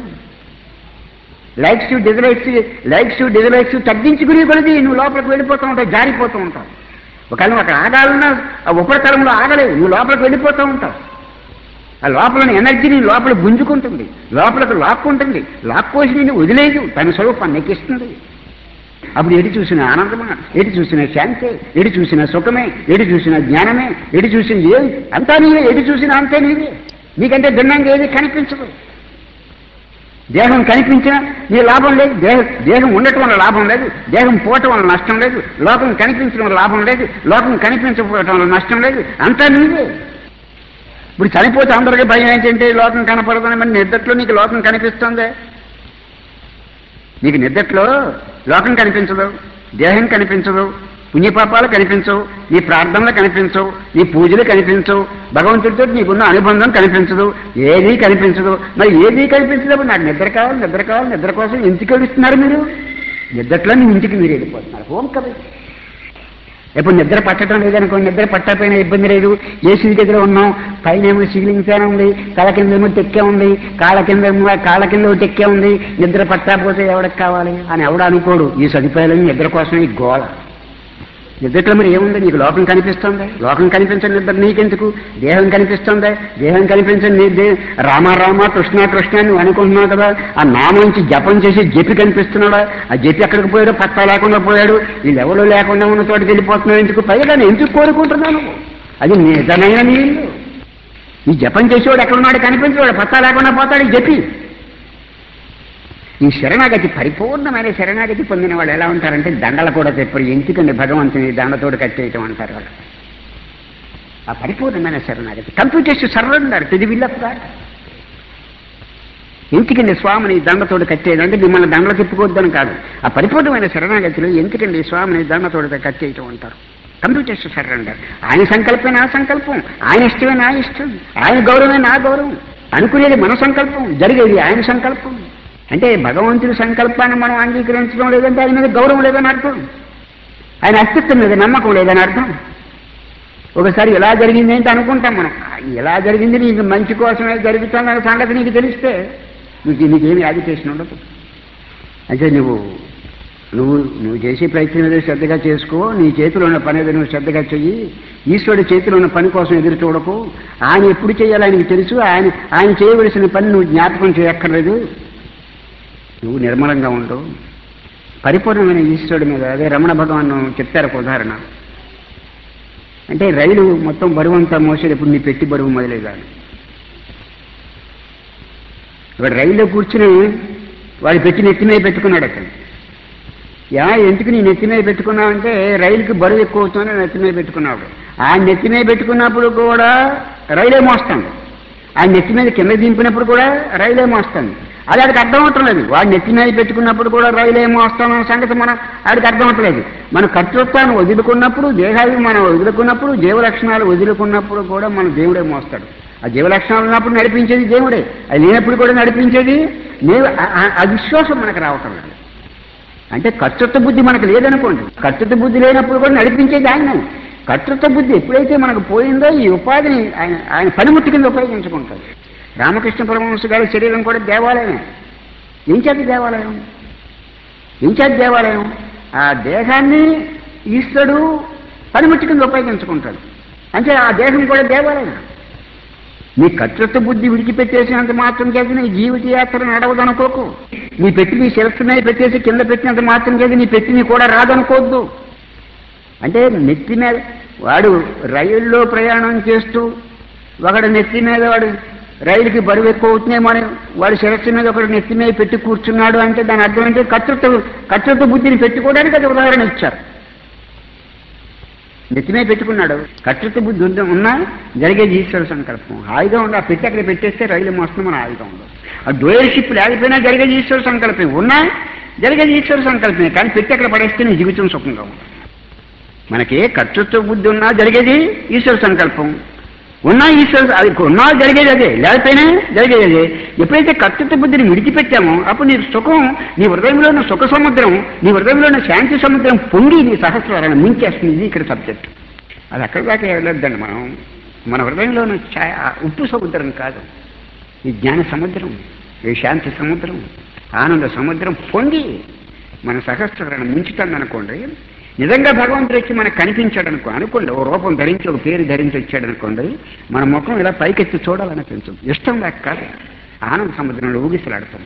లైక్స్ డిజలైక్స్ లైక్స్ డిజలైక్స్ తగ్గించుకునే కొలది నువ్వు లోపలికి వెళ్ళిపోతూ ఉంటావు జారిపోతూ ఉంటావు ఒకవేళ నువ్వు అక్కడ ఆగాలన్నా ఆ ఉపరితలంలో ఆగలేవు నువ్వు లోపలికి వెళ్ళిపోతూ ఉంటావు ఆ లోపల ఎనర్జీని లోపల గుంజుకుంటుంది లోపలికి లాక్కుంటుంది లాక్కోసి నిన్ను వదిలేదు తన స్వరూపాన్ని ఎక్కిస్తుంది అప్పుడు ఎటు చూసిన ఆనందమా ఎటు చూసిన శాంతే ఎటు చూసిన సుఖమే ఎటు చూసిన జ్ఞానమే ఎటు చూసిన ఏది అంతా నీవే ఎటు చూసినా అంతే నీవే నీకంటే భిన్నంగా ఏది కనిపించదు దేహం కనిపించినా నీ లాభం లేదు దేహ దేహం ఉండటం వల్ల లాభం లేదు దేహం పోవటం వల్ల నష్టం లేదు లోకం కనిపించడం వల్ల లాభం లేదు లోకం కనిపించకపోవటం వల్ల నష్టం లేదు అంతా నీవే ఇప్పుడు చనిపోతే అందరికీ భయం ఏంటంటే ఈ లోకం కనపడదని మరి నిద్దట్లో నీకు లోకం కనిపిస్తుందే నీకు నిద్దట్లో లోకం కనిపించదు దేహం కనిపించదు పుణ్యపాపాలు కనిపించవు నీ ప్రార్థనలు కనిపించవు నీ పూజలు కనిపించవు భగవంతుడితో నీకున్న అనుబంధం కనిపించదు ఏదీ కనిపించదు మరి ఏదీ కనిపించదు నాకు నిద్ర కావాలి నిద్ర కావాలి నిద్ర కోసం ఎందుకు వెళుతున్నారు మీరు నిద్రట్లో మీ ఇంటికి మీరు వెళ్ళిపోతున్నారు హోమ్ కబీ ఎప్పుడు నిద్ర పట్టడం లేదనుకో నిద్ర పట్టకపోయినా ఇబ్బంది లేదు ఏసీ దగ్గర ఉన్నాం పైన ఏమో సీలింగ్ ఫ్యాన్ ఉంది తల కింద ఏమో టెక్కే ఉంది కాళ్ళ కింద ఏమో కాళ్ళ కింద ఓ టెక్కే ఉంది నిద్ర పట్టకపోతే ఎవరికి కావాలి అని ఎవడు అనుకోడు ఈ సదుపాయాలని నిద్ర కోసం ఈ గోళ నిద్రలో మరి ఏముంది నీకు లోకం కనిపిస్తుంది లోకం కనిపించని నిద్ర నీకెందుకు దేహం కనిపిస్తుంది దేహం కనిపించని నీ దే రామ రామ కృష్ణ కృష్ణ అని నువ్వు అనుకుంటున్నావు కదా ఆ నామంచి జపం చేసి జపి కనిపిస్తున్నాడా ఆ జపి ఎక్కడికి పోయాడు పత్తా లేకుండా పోయాడు వీళ్ళు ఎవరు లేకుండా ఉన్న చోటుకి వెళ్ళిపోతున్నావు ఎందుకు పైగా నేను ఎందుకు కోరుకుంటున్నాను అది నిజమైన నీళ్ళు ఈ జపం చేసేవాడు ఎక్కడున్నాడు కనిపించేవాడు పత్తా లేకుండా పోతాడు ఈ జపి ఈ శరణాగతి పరిపూర్ణమైన శరణాగతి పొందిన వాళ్ళు ఎలా ఉంటారంటే దండలు కూడా చెప్పారు ఎందుకండి భగవంతుని దండతోడు కట్టేయటం అంటారు వాళ్ళు ఆ పరిపూర్ణమైన శరణాగతి కంప్యూటర్స్ సర్వండారు తుది విల్లప్ గాడ్ ఎందుకండి స్వామిని దండతోడు కట్టేయడం అంటే మిమ్మల్ని దండలు తిప్పుకోవద్దని కాదు ఆ పరిపూర్ణమైన శరణాగతిలో ఎందుకండి స్వామిని దండతోడు కట్టేయటం అంటారు కంప్యూటర్స్ సరెండర్ ఆయన సంకల్పమే నా సంకల్పం ఆయన ఇష్టమే నా ఇష్టం ఆయన గౌరవమే నా గౌరవం అనుకునేది మన సంకల్పం జరిగేది ఆయన సంకల్పం అంటే భగవంతుడి సంకల్పాన్ని మనం అంగీకరించడం లేదంటే ఆయన మీద గౌరవం లేదని అర్థం ఆయన అస్తిత్వం మీద నమ్మకం లేదని అర్థం ఒకసారి ఇలా జరిగింది ఏంటి అనుకుంటాం మనం ఇలా జరిగింది నీకు మంచి కోసమే జరుగుతుందన్న సంగతి నీకు తెలిస్తే నీకు నీకేమి యాజిటేషన్ ఉండదు అంటే నువ్వు నువ్వు నువ్వు చేసే ప్రయత్నం ఏదో శ్రద్ధగా చేసుకో నీ చేతిలో ఉన్న పని ఏదో నువ్వు శ్రద్ధగా చెయ్యి ఈశ్వరుడి చేతిలో ఉన్న పని కోసం ఎదురు చూడకు ఆయన ఎప్పుడు చేయాలో ఆయనకి తెలుసు ఆయన ఆయన చేయవలసిన పని నువ్వు జ్ఞాపకం చేయక్కర్లేదు నువ్వు నిర్మలంగా ఉండు పరిపూర్ణమైన ఈశ్వరుడి మీద అదే రమణ భగవాన్ చెప్తారు ఒక ఉదాహరణ అంటే రైలు మొత్తం బరువు అంతా మోసేటప్పుడు నీ పెట్టి బరువు మొదలేదాన్ని వాడు రైల్లో కూర్చుని వాడు పెట్టి నెత్తి మీద పెట్టుకున్నాడు అతను యా ఎందుకు నీ నెత్తి మీద పెట్టుకున్నావంటే రైలుకి బరువు ఎక్కువ అవుతుందని నెత్తి మీద పెట్టుకున్నాడు ఆ నెత్తి మీద పెట్టుకున్నప్పుడు కూడా రైలే మోస్తుంది ఆ నెత్తి మీద కింద దింపినప్పుడు కూడా రైలే మోస్తుంది అది ఆడికి అర్థం అవట్లేదు వాడు నెత్తి మీద పెట్టుకున్నప్పుడు కూడా రైలే మోస్తాం అనే సంగతి మనం ఆడికి అర్థం అవట్లేదు మన కర్తృత్వాన్ని వదులుకున్నప్పుడు దేహాన్ని మనం వదులుకున్నప్పుడు జీవలక్షణాలు వదులుకున్నప్పుడు కూడా మన దేవుడే మోస్తాడు ఆ జీవలక్షణాలు ఉన్నప్పుడు నడిపించేది దేవుడే అది లేనప్పుడు కూడా నడిపించేది నేను ఆ విశ్వాసం మనకు రావటం లేదు అంటే కర్తృత్వ బుద్ధి మనకు లేదనుకోండి కర్తృత్వ బుద్ధి లేనప్పుడు కూడా నడిపించేది ఆయన కర్తృత్వ బుద్ధి ఎప్పుడైతే మనకు పోయిందో ఈ ఉపాధిని ఆయన ఆయన పనిముట్టు కింద ఉపయోగించుకుంటాడు రామకృష్ణ పరమహంస గారి శరీరం కూడా దేవాలయమే ఏం చేత దేవాలయం ఏం చేత దేవాలయం ఆ దేహాన్ని ఈశ్వరుడు పనిముట్టు కింద ఉపయోగించుకుంటాడు అంటే ఆ దేహం కూడా దేవాలయం నీ కర్తృత్వ బుద్ధి విడిచిపెట్టేసినంత మాత్రం చేసి నీ జీవిత యాత్ర నడవదనుకోకు నీ పెట్టి నీ శిరస్సు మీద పెట్టేసి కింద పెట్టినంత మాత్రం చేసి నీ పెట్టి నీ కూడా రాదనుకోవద్దు అంటే నెత్తి మీద వాడు రైల్లో ప్రయాణం చేస్తూ ఒకడు నెత్తి మీద వాడు రైలుకి బరువు ఎక్కువ అవుతున్నామని వాడు శిరస్సు మీద ఒకడు నెత్తి మీద పెట్టి కూర్చున్నాడు అంటే దాని అర్థం అంటే కర్తృత్వ కర్తృత్వ బుద్ధిని పెట్టుకోవడానికి అది ఉదాహరణ ఇచ్చారు నెత్తి మీద పెట్టుకున్నాడు కర్తృత్వ బుద్ధి ఉందా ఉన్నా జరిగేది ఈశ్వర సంకల్పం హాయిగా ఉండి ఆ పెట్టి అక్కడ పెట్టేస్తే రైలు మోస్తుంది మన హాయిగా ఉండదు ఆ డోయర్షిప్ లేకపోయినా జరిగేది ఈశ్వర సంకల్పం ఉన్నా జరిగేది ఈశ్వర సంకల్పమే కానీ పెట్టి అక్కడ పడేస్తే నీ జీవితం సుఖంగా ఉంటుంది మనకి కర్తృత్వ బుద్ధి ఉన్నా జరిగేది ఈశ్వర సంకల్పం ఉన్నా ఈశ్వర అది ఉన్నా జరిగేది అదే లేకపోయినా జరిగేది అదే ఎప్పుడైతే కర్తృత్వ బుద్ధిని విడిచిపెట్టామో అప్పుడు నీ సుఖం నీ హృదయంలో ఉన్న సుఖ సముద్రం నీ హృదయంలో ఉన్న శాంతి సముద్రం పొంగి నీ సహస్రాలను ముంచేస్తుంది ఇది ఇక్కడ సబ్జెక్ట్ అది అక్కడి దాకా వెళ్ళొద్దండి మనం మన హృదయంలో ఉన్న ఛాయ ఉప్పు సముద్రం కాదు ఈ జ్ఞాన సముద్రం ఈ శాంతి సముద్రం ఆనంద సముద్రం పొంగి మన సహస్రాలను ముంచుతుంది అనుకోండి నిజంగా భగవంతుడు వచ్చి మనకు కనిపించాడు అనుకో అనుకోండి ఓ రూపం ధరించి ఒక పేరు ధరించి వచ్చాడు అనుకోండి మన ముఖం ఇలా పైకెత్తి చూడాలనిపించదు ఇష్టం లేక కాదు ఆనంద సముద్రంలో ఊగిసలాడుతుంది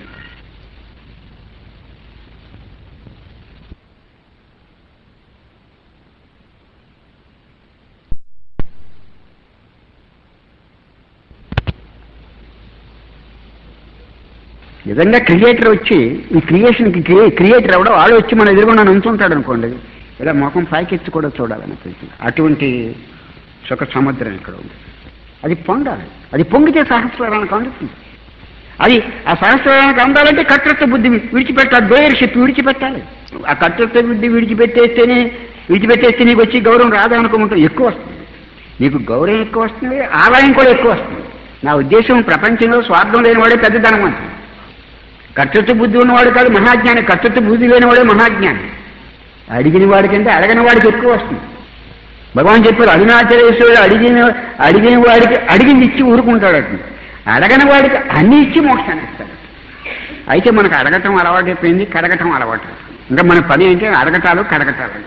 నిజంగా క్రియేటర్ వచ్చి ఈ క్రియేషన్కి క్రియేటర్ ఎవడో వాడు వచ్చి మన ఎదురుగుండా నుంచుంటాడు అనుకోండి ఇలా ముఖం పైకెత్తి కూడా చూడాలనిపించింది అటువంటి సుఖ సముద్రం ఇక్కడ ఉంది అది పొందాలి అది పొంగితే సహస్రానికి అందుతుంది అది ఆ సహస్రానికి అందాలంటే కర్తృత్వ బుద్ధి విడిచిపెట్టాలి డోయర్షిప్ విడిచిపెట్టాలి ఆ కర్తృత్వ బుద్ధి విడిచిపెట్టేస్తేనే విడిచిపెట్టేస్తే నీకు వచ్చి గౌరవం రాదనుకుంటే ఎక్కువ వస్తుంది నీకు గౌరవం ఎక్కువ వస్తుంది ఆదాయం కూడా ఎక్కువ వస్తుంది నా ఉద్దేశం ప్రపంచంలో స్వార్థం లేనివాడే పెద్ద ధనవంతుడు కర్తృత్వ బుద్ధి ఉన్నవాడు కాదు మహాజ్ఞాని కర్తృత్వ బుద్ధి లేనివాడే మహాజ్ఞాని అడిగిన వాడికంటే అడగని వాడికి ఎక్కువ వస్తుంది భగవాన్ చెప్పారు అరుణాచలేశ్వరుడు అడిగిన అడిగిన వాడికి అడిగింది ఇచ్చి ఊరుకుంటాడట అడగని వాడికి అన్ని ఇచ్చి మోక్షాన్ని ఇస్తాడు అయితే మనకు అడగటం అలవాటు అయిపోయింది కడగటం అలవాటు ఇంకా మన పని అంటే అడగటాలు కడగటాలు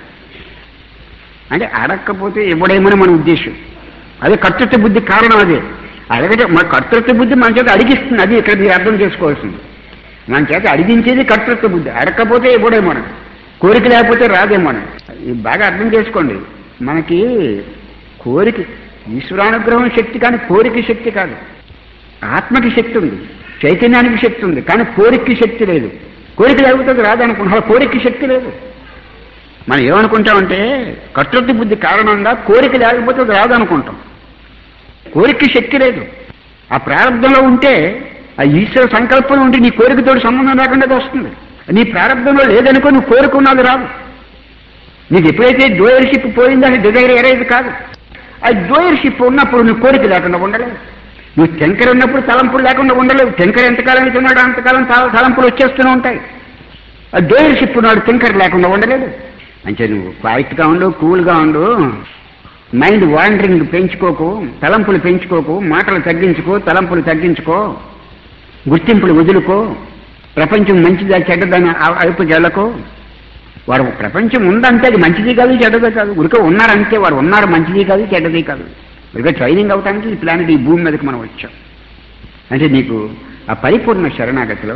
అంటే అడగకపోతే ఇవ్వడేమని మన ఉద్దేశం అదే కర్తృత్వ బుద్ధి కారణం అదే అడగటం మన కర్తృత్వ బుద్ధి మన చేత అడిగిస్తుంది అది ఇక్కడ మీరు అర్థం చేసుకోవాల్సింది మన చేత అడిగించేది కర్తృత్వ బుద్ధి అడగకపోతే ఇవ్వడేమో కోరిక లేకపోతే రాదేమో ఇది బాగా అర్థం చేసుకోండి మనకి కోరిక ఈశ్వరానుగ్రహం శక్తి కానీ కోరిక శక్తి కాదు ఆత్మకి శక్తి ఉంది చైతన్యానికి శక్తి ఉంది కానీ కోరికకి శక్తి లేదు కోరిక లేకపోతే రాదనుకుంటున్నా కోరికకి శక్తి లేదు మనం ఏమనుకుంటామంటే కర్తృత్వ బుద్ధి కారణంగా కోరిక లేకపోతే అది రాదనుకుంటాం కోరికకి శక్తి లేదు ఆ ప్రారంభంలో ఉంటే ఆ ఈశ్వర సంకల్పం ఉంటే నీ కోరికతో సంబంధం లేకుండా అది వస్తుంది నీ ప్రారంభంలో లేదనుకో నువ్వు కోరుకున్నది రాదు నీకు ఎప్పుడైతే డోయర్షిప్ పోయిందో అది డిజైర్ ఎరేది కాదు ఆ డోయర్షిప్ ఉన్నప్పుడు నువ్వు కోరిక లేకుండా ఉండలేవు నువ్వు టెంకర్ ఉన్నప్పుడు తలంపులు లేకుండా ఉండలేవు టెంకర్ ఎంతకాలం అయితే ఉన్నాడో అంతకాలం తల- తలంపులు వచ్చేస్తూనే ఉంటాయి ఆ డోయర్షిప్ ఉన్నాడు టెంకర్ లేకుండా ఉండలేదు అంటే నువ్వు క్వైట్గా ఉండు కూల్గా ఉండు మైండ్ వాండరింగ్ పెంచుకోకు తలంపులు పెంచుకోకు మాటలు తగ్గించుకో తలంపులు తగ్గించుకో గుర్తింపులు వదులుకో ప్రపంచం మంచిదా చెడ్డదని వైపుకి వెళ్ళకో వాడు ప్రపంచం ఉందంటే అది మంచిది కాదు చెడ్డది కాదు ఉరిక ఉన్నారంటే వాడు ఉన్నారు మంచిది కాదు చెడ్డది కాదు ఉరిక ట్రైనింగ్ అవడానికి ఈ ప్లానెట్ ఈ భూమి మీదకి మనం వచ్చాం అంటే నీకు ఆ పరిపూర్ణ శరణాగతిలో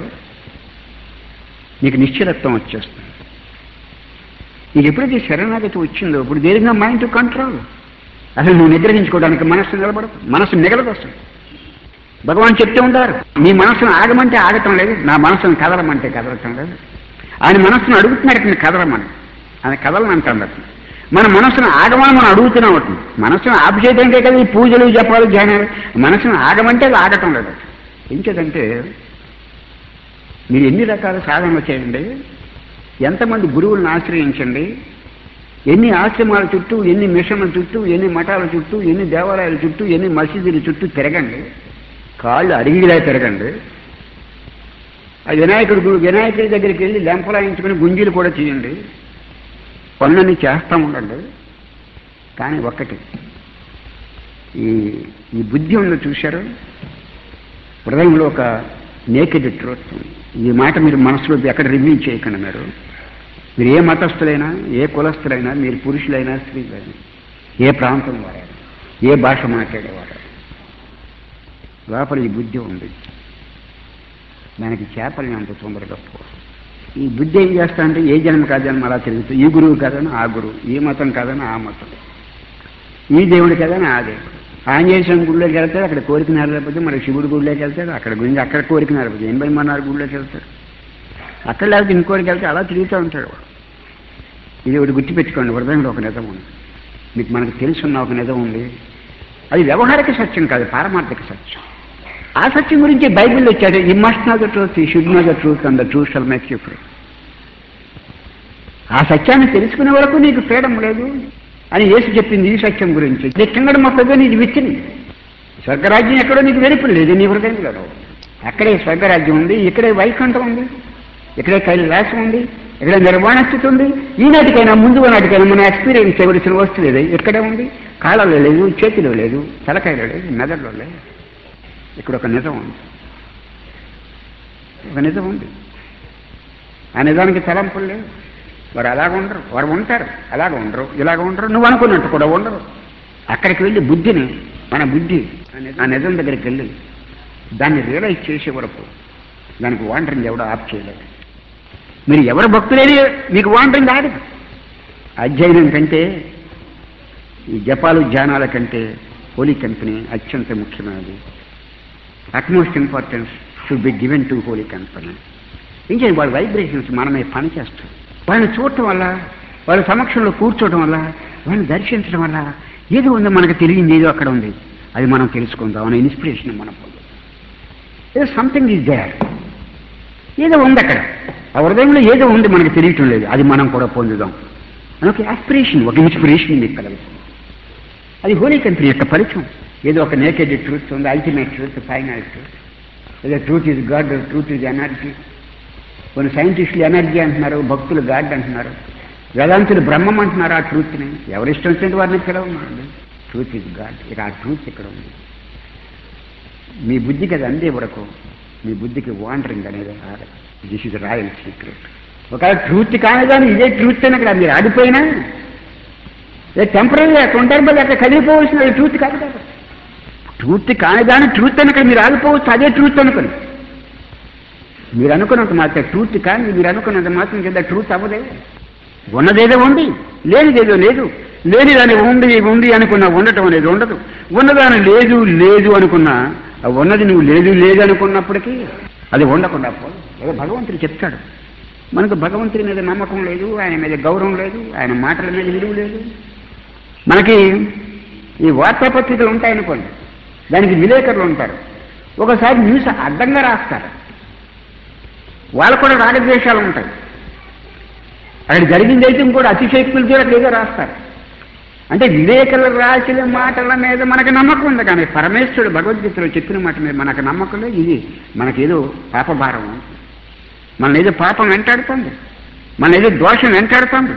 నీకు నిశ్చలత్వం వచ్చేస్తుంది నీకు ఎప్పుడైతే శరణాగతి వచ్చిందో ఇప్పుడు దేనిగా మైండ్ టు కంట్రోల్ అసలు నువ్వు నిగ్రహించుకోవడానికి మనస్సు నిలబడదు మనస్సు మిగలదు అసలు భగవాన్ చెప్తూ ఉంటారు నీ మనస్సును ఆగమంటే ఆగటం లేదు నా మనస్సును కదలమంటే కదలటం లేదు ఆయన మనస్సును అడుగుతున్నాడు ఇక్కడ కదలమని ఆయన కదలని అంటాడు అతను మన మనసును ఆగమని మనం అడుగుతూనే ఉంటుంది మనసును ఆపుచేయడంటే కదా ఈ పూజలు జపాలు ధ్యానాలు మనసును ఆగమంటే అది ఆగటం లేదు ఇంకేదంటే మీరు ఎన్ని రకాల సాధనలు చేయండి ఎంతమంది గురువులను ఆశ్రయించండి ఎన్ని ఆశ్రమాల చుట్టూ ఎన్ని మిషన్ల చుట్టూ ఎన్ని మఠాల చుట్టూ ఎన్ని దేవాలయాల చుట్టూ ఎన్ని మసీదుల చుట్టూ తిరగండి కాళ్ళు అడిగిలా తిరగండి ఆ వినాయకుడు గు- వినాయకుడి దగ్గరికి వెళ్ళి లెంపలాయించుకుని గుంజీలు కూడా చేయండి పనులన్నీ చేస్తూ ఉండండి కానీ ఒక్కటి ఈ ఈ బుద్ధి ఉందో చూశారు హృదయంలో ఒక నేకెడ్ ట్రూత్ ఉంది. ఈ మాట మీరు మనసులో ఎక్కడ రివ్యూ చేయకండి మీరు మీరు ఏ మతస్థులైనా ఏ కులస్థులైనా మీరు పురుషులైనా స్త్రీలైనా ఏ ప్రాంతం వారైనా ఏ భాష మాట్లాడేవారు లోపల ఈ బుద్ధి ఉంది దానికి చేపల్ని అంత తొందరగా పోదు ఈ బుద్ధి ఏం చేస్తా అంటే ఏ జన్మ కాదు జన్మ అలా తిరుగుతుంది ఈ గురువు కాదని ఆ గురువు ఈ మతం కాదని ఆ మతం ఈ దేవుడు కదని ఆ దేవుడు ఆంజనేయ స్వామి గుడిలోకి వెళ్తాడు అక్కడ కోరిక నెరవేరకపోతే మరి శివుడి గుడిలోకి వెళ్తాడు అక్కడ గురించి అక్కడ కోరిక నెరవేరకపోతే ఎనభై మన్నారు గుడిలోకి వెళ్తాడు అక్కడ లేకపోతే ఇంకోటికి వెళ్తే అలా తిరుగుతూ ఉంటాడు వాడు. ఇది ఒకటి గుర్తుపెట్టుకోండి హృదయంలో ఒక నిజం ఉంది మీకు మనకు తెలుసున్న ఒక నిజం ఉంది అది వ్యవహారిక సత్యం కాదు పారమార్థిక సత్యం ఆ సత్యం గురించి బైబిల్లో వచ్చాడు ye must know the truth ye should know the truth and the truth shall make you free ఆ సత్యాన్ని తెలుసుకునే వరకు నీకు ఫ్రీడమ్ లేదు అని యేసు చెప్పింది ఈ సత్యం గురించి ఇది కింగడ మొక్కగా నీకు విచ్చింది స్వర్గరాజ్యం ఎక్కడో నీకు వెలుపు లేదు నీ హృదయంలో అక్కడే స్వర్గరాజ్యం ఉంది ఇక్కడే వైకుంఠం ఉంది ఇక్కడే కైలాసం ఉంది ఇక్కడ నిర్మాణ స్థితి ఉంది ఈనాటికైనా ముందు నాటికైనా మన ఎక్స్పీరియన్స్ చేయవలసిన వస్తువు లేదు ఇక్కడే ఉంది కాళ్ళలో లేదు చేతిలో లేదు తలకాయలో లేదు మెదడులో లేదు ఇక్కడ ఒక నిజం ఉంది ఒక నిజం ఉంది ఆ నిజానికి తలంపులు లేవు వారు అలాగ ఉండరు వారు ఉంటారు అలాగ ఉండరు ఇలాగ ఉండరు నువ్వు అనుకున్నట్టు కూడా ఉండరు అక్కడికి వెళ్ళి బుద్ధిని మన బుద్ధి ఆ నిజం దగ్గరికి వెళ్ళి దాన్ని రియలైజ్ చేసే వరకు దానికి వాంటరింగ్ ఎవడో ఆప్ చేయలేదు మీరు ఎవరు భక్తులేని మీకు వాంటరింగ్ ఆడదు అధ్యయనం కంటే ఈ జపాలు ధ్యానాల కంటే హోలీ కంపెనీ అత్యంత ముఖ్యమైనది utmost importance should be given to holy company ఇంకేం వాళ్ళ వైబ్రేషన్స్ మనమే పని చేస్తాం వాళ్ళని చూడటం వల్ల వాళ్ళ సమక్షంలో కూర్చోవడం వల్ల వాళ్ళని దర్శించడం వల్ల ఏదో ఉందో మనకు తెలియంది ఏదో అక్కడ ఉంది అది మనం తెలుసుకుందాం అనే ఇన్స్పిరేషన్ మనం పొందాం ఏదో సంథింగ్ ఈజ్ దేర్ ఏదో ఉంది అక్కడ ఆ హృదయంలో ఏదో ఉంది మనకు తెలియటం లేదు అది మనం కూడా పొందుదాం అని ఒక ఆస్పిరేషన్ ఒక ఇన్స్పిరేషన్ మీకు కలుగుతుంది అది హోలీ కంపెనీ యొక్క ఫలితం ఏదో ఒక నేకెడ్ ట్రూత్ ఉంది అల్టిమేట్ ట్రూత్ ఫైనల్ ట్రూత్ ఏదో truth is God truth is energy కొన్ని సైంటిస్టులు ఎనర్జీ అంటున్నారు భక్తులు గాడ్ అంటున్నారు వేదాంతులు బ్రహ్మం అంటున్నారు ఆ ట్రూత్ని ఎవరిష్టం వచ్చినట్టు వారిని పిలవమండి ట్రూత్ ఇస్ గాడ్ ఇక ఆ ట్రూత్ ఇక్కడ ఉంది మీ బుద్ధికి అది అందే వరకు మీ బుద్ధికి వాండరింగ్ అనేది రాదు దిస్ ఇస్ రాయల్ సీక్రెట్ ఒకవేళ ట్రూత్ కాని కానీ ఇదే ట్రూత్ అని అక్కడ మీరు ఆడిపోయినా ఏ టెంపరీ కొంటారు బదులు అక్కడ కదిలిపోవలసిన ట్రూత్ కాదు కదా ట్రూత్ కాని దాని ట్రూత్ అని అక్కడ మీరు ఆగిపోవచ్చు అదే ట్రూత్ అనుకుని మీరు అనుకున్నంత మాత్రం ట్రూత్ కానీ మీరు అనుకున్నంత మాత్రం కింద ట్రూత్ అవ్వదే ఉన్నదేదో ఉంది లేనిదేదో లేదు లేనిదాని ఉంది ఉంది అనుకున్నా ఉండటం అనేది ఉండదు ఉన్నదాని లేదు లేదు అనుకున్నా ఆ ఉన్నది నువ్వు లేదు లేదు అనుకున్నప్పటికీ అది ఉండకుండా పోదు ఏదో భగవంతుడు చెప్తాడు మనకు భగవంతుడి మీద నమ్మకం లేదు ఆయన మీద గౌరవం లేదు ఆయన మాటల మీద విలువ లేదు మనకి ఈ వార్తాపత్రికలు ఉంటాయనుకోండి దానికి విలేకరులు ఉంటారు ఒకసారి న్యూస్ అడ్డంగా రాస్తారు వాళ్ళకు కూడా రాగద్వేషాలు ఉంటాయి అక్కడ జరిగింది అయితే ఇంకోటి అతిశయక్తులతో అక్కడ ఏదో రాస్తారు అంటే వివేకలు రాసిన మాటల మీద మనకు నమ్మకం ఉంది కానీ పరమేశ్వరుడు భగవద్గీతలో చెప్పిన మాట మీద మనకు నమ్మకం లేదు ఇది మనకేదో పాపభారం మన ఏదో పాపం వెంటాడుతుంది మన ఏదో దోషం వెంటాడుతుంది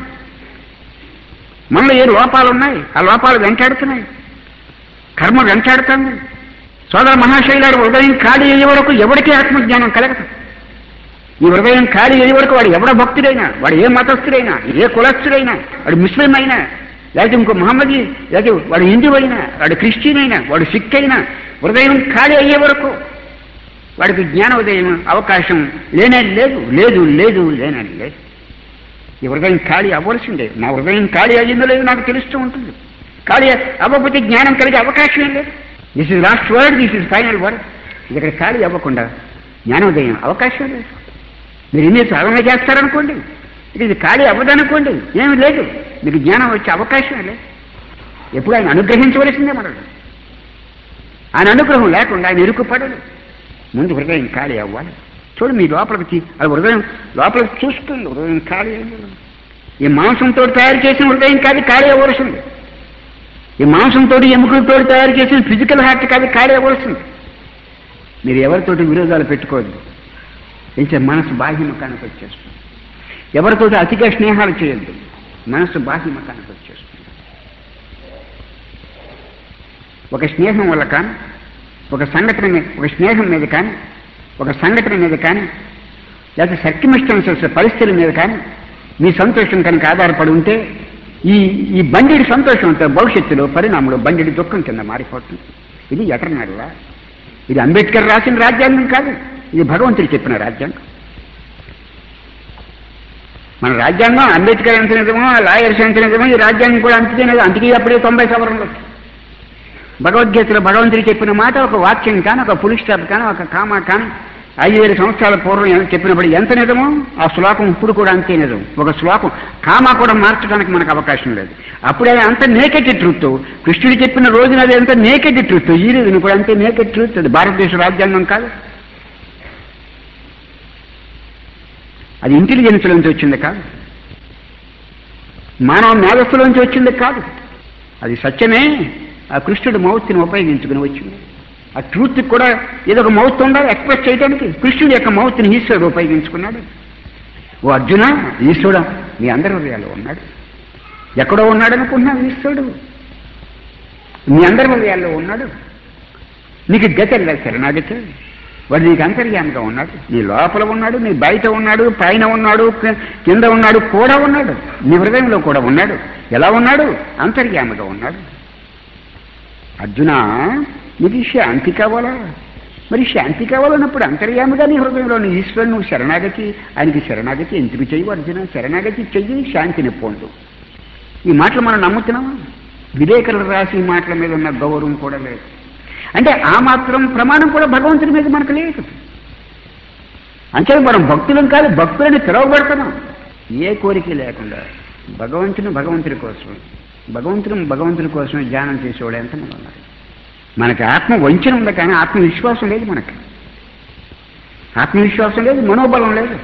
మనలో ఏ లోపాలు ఉన్నాయి ఆ లోపాలు వెంటాడుతున్నాయి కర్మ వెంటాడుతుంది సోదర మహాశైలాడు ఉదయం ఖాళీ అయ్యే వరకు ఎవరికీ ఆత్మజ్ఞానం కలగదు ఈ హృదయం ఖాళీ అయ్యే వరకు వాడు ఎవడ భక్తుడైనా వాడు ఏ మతస్థుడైనా ఏ కులస్థుడైనా వాడు ముస్లిం అయినా లేకపోతే ఇంకో మహమ్మదీ లేకపోతే వాడు హిందూ అయినా వాడు క్రిస్టియన్ అయినా వాడు సిక్ అయినా హృదయం ఖాళీ అయ్యే వరకు వాడికి జ్ఞానోదయం అవకాశం లేనే లేదు లేదు లేదు లేనే లేదు ఈ హృదయం ఖాళీ అవ్వాల్సిందే నా హృదయం ఖాళీ అయ్యిందో లేదో నాకు తెలుస్తూ ఉంటుంది ఖాళీ అవ్వకపోతే జ్ఞానం కలిగే అవకాశం ఏం లేదు this is last word this is final word ఇది ఇక్కడ ఖాళీ అవ్వకుండా జ్ఞానోదయం అవకాశం లేదు మీరు ఎన్ని సాధన చేస్తారనుకోండి ఇక ఇది ఖాళీ అవ్వదనుకోండి ఏమి లేదు మీకు జ్ఞానం వచ్చే అవకాశం లేదు ఎప్పుడు ఆయన అనుగ్రహించవలసిందే మనకు ఆయన అనుగ్రహం లేకుండా ఆయన ఇరుకుపడడు ముందు హృదయం ఖాళీ అవ్వాలి చూడు మీ లోపలికి తీ- అది హృదయం లోపలికి చూస్తుంది హృదయం ఖాళీ అయ్యింది. ఈ మాంసంతో తయారు చేసిన హృదయం కాదు ఖాళీ అవ్వాల్సింది ఈ మాంసంతో ఎముకలతో తయారు చేసిన ఫిజికల్ హార్ట్ కాదు ఖాళీ అవ్వాల్సింది మీరు ఎవరితోటి విరోధాలు పెట్టుకోవద్దు అయితే మనసు బాహ్యమకానికి వచ్చేస్తుంది ఎవరితోటి అతిగా స్నేహాలు చేయొద్దు మనసు బాహ్యమకానికి వచ్చేస్తుంది ఒక స్నేహం వల్ల కానీ ఒక సంఘటన మీద ఒక స్నేహం మీద కానీ ఒక సంఘటన మీద కానీ లేకపోతే సర్కిమిస్టెన్సెస్ పరిస్థితుల మీద కానీ మీ సంతోషం కనుక ఆధారపడి ఉంటే ఈ ఈ బండిడి సంతోషంతో భవిష్యత్తులో పరిణామంలో బండిడి దుఃఖం కింద మారిపోతుంది ఇది ఎటర్నల్లా ఇది అంబేద్కర్ రాసిన రాజ్యాంగం కాదు ఇది భగవంతుడు చెప్పిన రాజ్యాంగం మన రాజ్యాంగం అంబేద్కర్ ఎంత నిజమో లాయర్స్ ఎంత నిజమో ఈ రాజ్యాంగం కూడా అంతే నిజం అంతకీ అప్పుడే తొంభై సవరణలు భగవద్గీతలో భగవంతుడు చెప్పిన మాట ఒక వాక్యం కానీ ఒక పులి స్టాప్ కానీ ఒక కామ కానీ ఐదు వేల సంవత్సరాల పూర్వం ఎంత చెప్పినప్పుడు ఎంత నిజమో ఆ శ్లోకం ఇప్పుడు కూడా అంతే నిజం ఒక శ్లోకం కామా కూడా మార్చడానికి మనకు అవకాశం లేదు అప్పుడే అంత నేకెడ్ ట్రూత్ కృష్ణుడు చెప్పిన రోజున అది ఎంత నేకెడ్ ట్రూత్ ఈ రోజున కూడా అంతే నేకెడ్ ట్రూత్ అది భారతదేశ రాజ్యాంగం కాదు అది ఇంటెలిజెన్స్ నుంచి వచ్చింది కాదు మానవ మేధస్సులోంచి వచ్చింది కాదు అది సత్యమే ఆ కృష్ణుడు మౌత్ని ఉపయోగించుకుని వచ్చింది ఆ ట్రూత్ కూడా ఏదో ఒక మౌత్ ఉండాలి ఎక్స్ప్రెస్ చేయడానికి కృష్ణుడి యొక్క మౌత్ని ఈశ్వరుడు ఉపయోగించుకున్నాడు ఓ అర్జున ఈశ్వరుడు మీ అందరి హృదయాల్లో ఉన్నాడు ఎక్కడో ఉన్నాడు అనుకుంటున్నావు ఈశ్వరుడు మీ అందరి హృదయాల్లో ఉన్నాడు నీకు గతి లేదు శరణాగతి వాడు నీకు అంతర్యామిగా ఉన్నాడు నీ లోపల ఉన్నాడు నీ బయట ఉన్నాడు పైన ఉన్నాడు కి- కింద ఉన్నాడు కూడా ఉన్నాడు నీ హృదయంలో కూడా ఉన్నాడు ఎలా ఉన్నాడు అంతర్యామిగా ఉన్నాడు అర్జున నీకు శాంతి కావాలా మరి శాంతి కావాలన్నప్పుడు అంతర్యామిగా నీ హృదయంలో నీ ఈశ్వరుడు నువ్వు శరణాగతి ఆయనకి శరణాగతి ఎందుకు చెయ్యి అర్జున శరణాగతి చెయ్యి శాంతిని పొందు ఈ మాటలు మనం నమ్ముతున్నామా విలేకరులు రాసి ఈ మాటల మీద ఉన్న గౌరవం కూడా లేదు అంటే ఆ మాత్రం ప్రమాణం కూడా భగవంతుడి మీద మనకు లేదు అంతే మనం భక్తులం కాదు భక్తులని పిలువబడుతున్నాం ఏ కోరిక లేకుండా భగవంతుని భగవంతుడి కోసం భగవంతుని భగవంతుడి కోసం ధ్యానం చేసేవాడు ఎంతమంది ఉన్నారు మనకి ఆత్మ వంచన ఉంది కానీ ఆత్మవిశ్వాసం లేదు మనకి ఆత్మవిశ్వాసం లేదు మనోబలం లేదు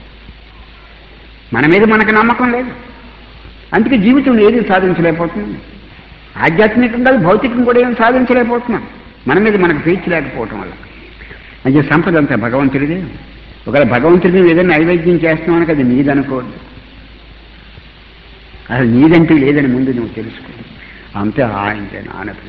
మన మీద మనకు నమ్మకం లేదు అందుకే జీవితం ఏది సాధించలేకపోతున్నాం ఆధ్యాత్మికం కాదు భౌతికం కూడా ఏం సాధించలేకపోతున్నాం మన మీద మనకు పేచి లేకపోవటం వల్ల అంటే సంపద అంతా భగవంతుడిదే ఒకవేళ భగవంతుడిని ఏదైనా నైవేద్యం చేస్తున్నామని అది నీదనుకోవద్దు అసలు నీదంటూ లేదని ముందు నువ్వు తెలుసుకో అంతే ఆయనతే నానపి